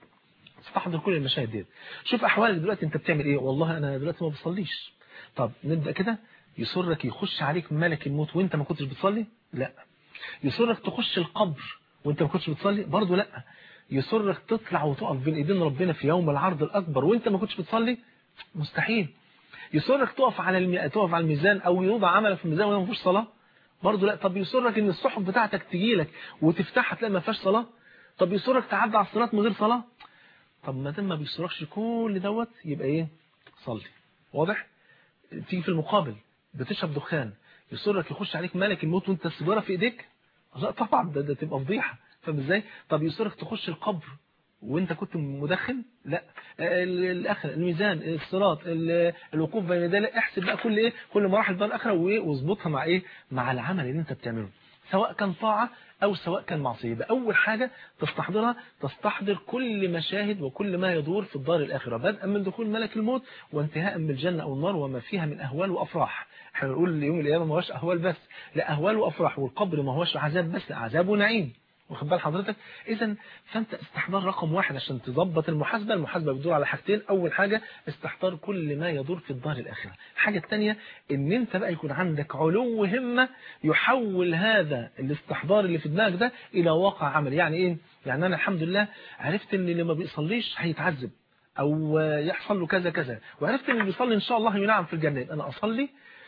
استحضر كل المشاهد دي شوف أحوالك دلوقتي أنت بتعمل إيه والله أنا دلوقتي ما بصليش طب نبدأ كده يسرك يخش عليك ملك الموت وانت ما كنتش بتصلي لا يسرك تخش القبر وانت ما كنتش بتصلي برضه لا يسرك تطلع وتقف بين ايدين ربنا في يوم العرض الاكبر وانت ما كنتش بتصلي مستحيل يسرك تقف على المي... تقف على الميزان او يوضع عملك في الميزان وما فيش صلاه برضه لا طب يسرك ان الصحف بتاعتك تجي لك وتفتحها تلاقي ما فيهاش صلاه طب يسرك تعدي على الصلاه من غير صلاه طب ما دام ما بيسركش كل دوت يبقى ايه صلي واضح تيجي في المقابل بتشرب دخان يسرك يخش عليك ملك الموت وانت السيجاره في ايديك لا طبعا ده, ده تبقى فضيحه فاهم ازاي طب يسرك تخش القبر وانت كنت مدخن لا الاخر الميزان الصراط الوقوف بين يدي احسب بقى كل ايه كل مراحل بقى الاخره وايه واظبطها مع ايه مع العمل اللي انت بتعمله سواء كان طاعه او سواء كان معصيه يبقى اول حاجه تستحضرها تستحضر كل مشاهد وكل ما يدور في الدار الاخره بدءا من دخول ملك الموت وانتهاء من الجنه او النار وما فيها من اهوال وافراح احنا بنقول يوم القيامه ما هوش اهوال بس لا اهوال وافراح والقبر ما هوش عذاب بس عذاب ونعيم واخد بال حضرتك اذا فانت استحضار رقم واحد عشان تظبط المحاسبه المحاسبه بتدور على حاجتين اول حاجه استحضار كل ما يدور في الدار الاخره الحاجه الثانيه ان انت بقى يكون عندك علو همه يحول هذا الاستحضار اللي في دماغك ده الى واقع عملي يعني ايه يعني انا الحمد لله عرفت ان اللي ما بيصليش هيتعذب او يحصل له كذا كذا وعرفت ان اللي بيصلي ان شاء الله ينعم في الجنه انا اصلي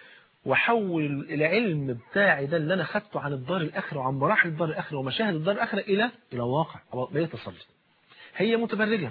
واحول العلم بتاعي ده اللي انا خدته عن الدار الاخره وعن مراحل الدار الاخره ومشاهد الدار الاخره الى الى واقع بقيت اصلي هي متبرجه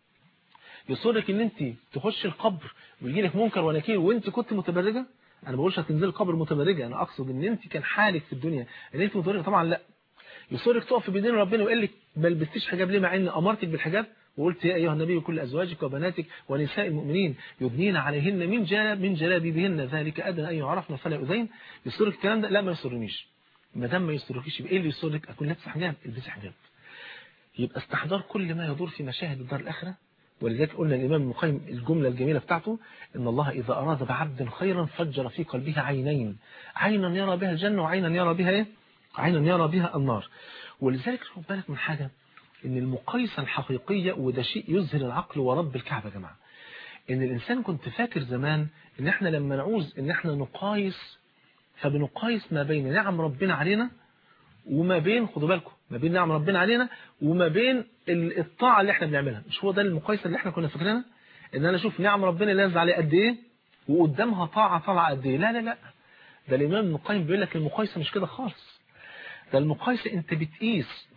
يصرك ان انت تخش القبر ويجي لك منكر ونكير وانت كنت متبرجه انا ما بقولش هتنزل القبر متبرجه انا اقصد ان انت كان حالك في الدنيا ان انت متبرجه طبعا لا يصرك تقف بين ربنا ويقول لك ما لبستيش حجاب ليه مع ان امرتك بالحجاب وقلت يا أيها النبي كل أزواجك وبناتك ونساء المؤمنين يدنين عليهن من جلاب من جلابيبهن ذلك أدنى أن يعرفن فلا يؤذين يسرك الكلام ده لا ما يسرنيش ما دام ما يسركيش يبقى ايه اللي يسرك اكون لابس حجاب البسي حجاب يبقى استحضار كل ما يدور في مشاهد الدار الآخرة ولذلك قلنا الإمام ابن القيم الجملة الجميلة بتاعته إن الله إذا أراد بعبد خيرا فجر في قلبه عينين عينا يرى بها الجنة وعينا يرى بها إيه؟ عينا يرى بها النار ولذلك خد بالك من حاجة ان المقايسة الحقيقية وده شيء يظهر العقل ورب الكعبة يا جماعة ان الانسان كنت فاكر زمان ان احنا لما نعوز ان احنا نقايس فبنقايس ما بين نعم ربنا علينا وما بين خدوا بالكم ما بين نعم ربنا علينا وما بين الطاعة اللي احنا بنعملها مش هو ده المقايسة اللي احنا كنا فاكرينها ان انا اشوف نعم ربنا اللي نازل عليه قد ايه وقدامها طاعة طالعة قد ايه لا لا لا ده الإمام ابن القيم بيقول لك المقايسة مش كده خالص ده المقايسة أنت بتقيس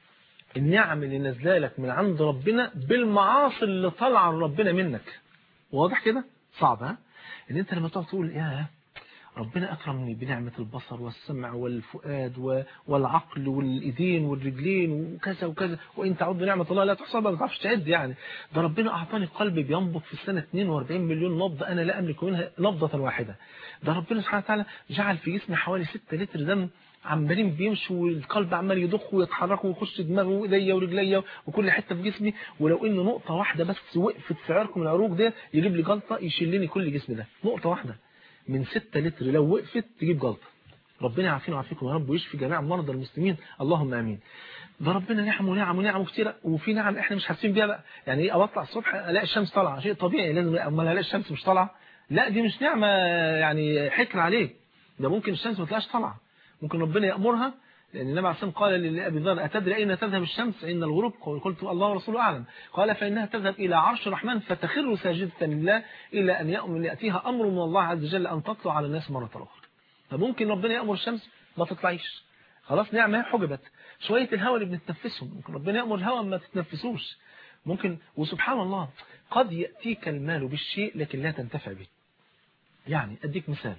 النعم اللي نازله لك من عند ربنا بالمعاصي اللي طالعه لربنا منك واضح كده صعب ها ان انت لما تقعد تقول يا ربنا اكرمني بنعمه البصر والسمع والفؤاد و- والعقل والايدين والرجلين وكذا وكذا وان تعد نعمه الله لا تحصى ما تعرفش تعد يعني ده ربنا اعطاني قلب بينبض في السنه 42 مليون نبضه انا لا املك منها نبضه واحده ده ربنا سبحانه وتعالى جعل في جسمي حوالي 6 لتر دم عمالين بيمشوا والقلب عمال يضخ ويتحرك ويخش دماغه وايديا ورجليا وكل حته في جسمي ولو ان نقطه واحده بس وقفت في عرق من العروق ده يجيب لي جلطه يشلني كل جسمي ده نقطه واحده من 6 لتر لو وقفت تجيب جلطه ربنا يعافينا ويعافيكم يا رب ويشفي جميع مرضى المسلمين اللهم امين ده ربنا نعم ونعم ونعم كتيره وفي نعم احنا مش حاسين بيها بقى يعني ايه اطلع الصبح الاقي الشمس طالعه شيء طبيعي لازم امال الاقي الشمس مش طالعه لا دي مش نعمه يعني حكر عليك ده ممكن الشمس ما تلاقيش طالعه ممكن ربنا يأمرها لأن النبي عليه الصلاة والسلام قال لأبي ذر أتدري أين تذهب الشمس عند الغروب قلت الله ورسوله أعلم قال فإنها تذهب إلى عرش الرحمن فتخر ساجدة لله إلى أن يأمر يأتيها أمر من الله عز وجل أن تطلع على الناس مرة أخرى فممكن ربنا يأمر الشمس ما تطلعيش خلاص نعمة حجبت شوية الهواء اللي بنتنفسهم ممكن ربنا يأمر الهواء ما تتنفسوش ممكن وسبحان الله قد يأتيك المال بالشيء لكن لا تنتفع به يعني أديك مثال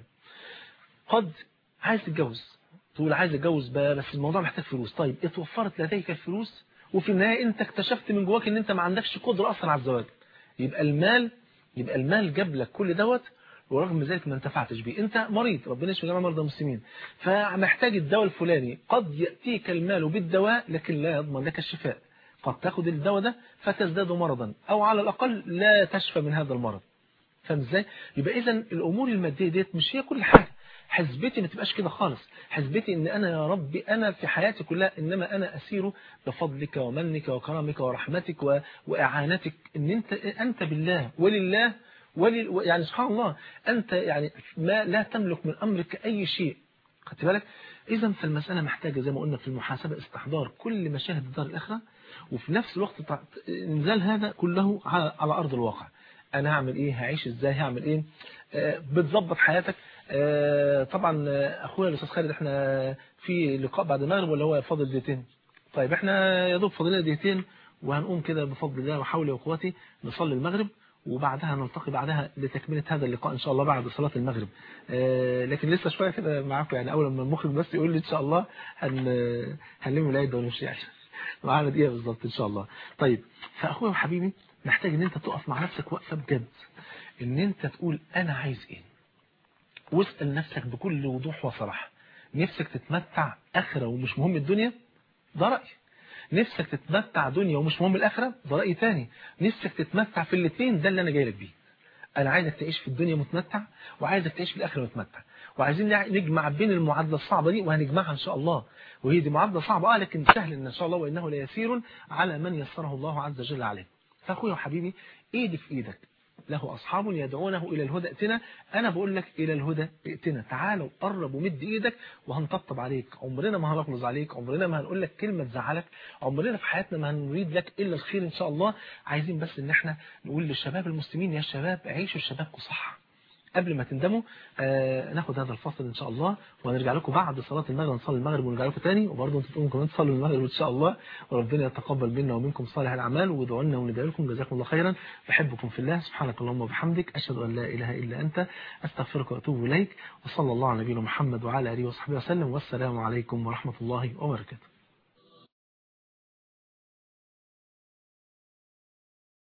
قد عايز تتجوز تقول عايز اتجوز بقى بس الموضوع محتاج فلوس طيب اتوفرت لديك الفلوس وفي النهايه انت اكتشفت من جواك ان انت ما عندكش قدره اصلا على الزواج يبقى المال يبقى المال جاب لك كل دوت ورغم ذلك ما انتفعتش بيه انت مريض ربنا يشفي جميع مرضى المسلمين فمحتاج الدواء الفلاني قد ياتيك المال بالدواء لكن لا يضمن لك الشفاء قد تاخد الدواء ده فتزداد مرضا او على الاقل لا تشفى من هذا المرض فاهم ازاي يبقى اذا الامور الماديه ديت مش هي كل حاجه حسبتي ما تبقاش كده خالص حسبتي ان انا يا ربي انا في حياتي كلها انما انا اسير بفضلك ومنك وكرمك ورحمتك و... واعانتك ان انت انت بالله ولله ولل... يعني سبحان الله انت يعني ما لا تملك من امرك اي شيء خدت بالك اذا فالمساله محتاجه زي ما قلنا في المحاسبه استحضار كل مشاهد الدار الاخره وفي نفس الوقت تع- انزال هذا كله على على ارض الواقع انا هعمل ايه هعيش ازاي هعمل ايه آه، بتظبط حياتك آه، طبعا آه، اخويا الاستاذ خالد احنا في لقاء بعد المغرب ولا هو فاضل دقيقتين طيب احنا يا دوب فاضل لنا دقيقتين وهنقوم كده بفضل الله وحولي وقوتي نصلي المغرب وبعدها نلتقي بعدها لتكملة هذا اللقاء إن شاء الله بعد صلاة المغرب آه، لكن لسه شوية كده معاكم يعني أول ما المخرج بس يقول لي إن شاء الله هن هنلم العيد ونمشي يعني معانا دقيقة بالظبط إن شاء الله طيب فأخويا وحبيبي محتاج إن أنت تقف مع نفسك وقفة بجد إن أنت تقول أنا عايز إيه واسأل نفسك بكل وضوح وصراحة نفسك تتمتع آخرة ومش مهم الدنيا ده رأي نفسك تتمتع دنيا ومش مهم الآخرة ده رأي تاني نفسك تتمتع في الاثنين ده اللي أنا جاي لك بيه أنا عايزك تعيش في الدنيا متمتع وعايزك تعيش في الآخرة متمتع وعايزين نع- نجمع بين المعادلة الصعبة دي وهنجمعها إن شاء الله وهي دي معادلة صعبة آه لكن سهل إن شاء الله وإنه ليسير على من يسره الله عز وجل عليه فأخويا وحبيبي إيدي في إيدك له أصحاب يدعونه إلى الهدى ائتنا أنا بقول لك إلى الهدى ائتنا تعال وقرب ومد إيدك وهنطبطب عليك عمرنا ما هنغلظ عليك عمرنا ما هنقول لك كلمة تزعلك عمرنا في حياتنا ما هنريد لك إلا الخير إن شاء الله عايزين بس إن احنا نقول للشباب المسلمين يا شباب عيشوا شبابكم صح قبل ما تندموا آه ناخد هذا الفصل ان شاء الله وهنرجع لكم بعد صلاه المغرب نصلي المغرب ونرجع لكم تاني وبرضه انتوا تقوموا كمان تصلوا المغرب ان شاء الله وربنا يتقبل منا ومنكم صالح الاعمال وادعوا لنا وندعي لكم جزاكم الله خيرا بحبكم في الله سبحانك اللهم وبحمدك اشهد ان لا اله الا انت استغفرك واتوب اليك وصلى الله على نبينا محمد وعلى اله وصحبه وسلم والسلام عليكم ورحمه الله وبركاته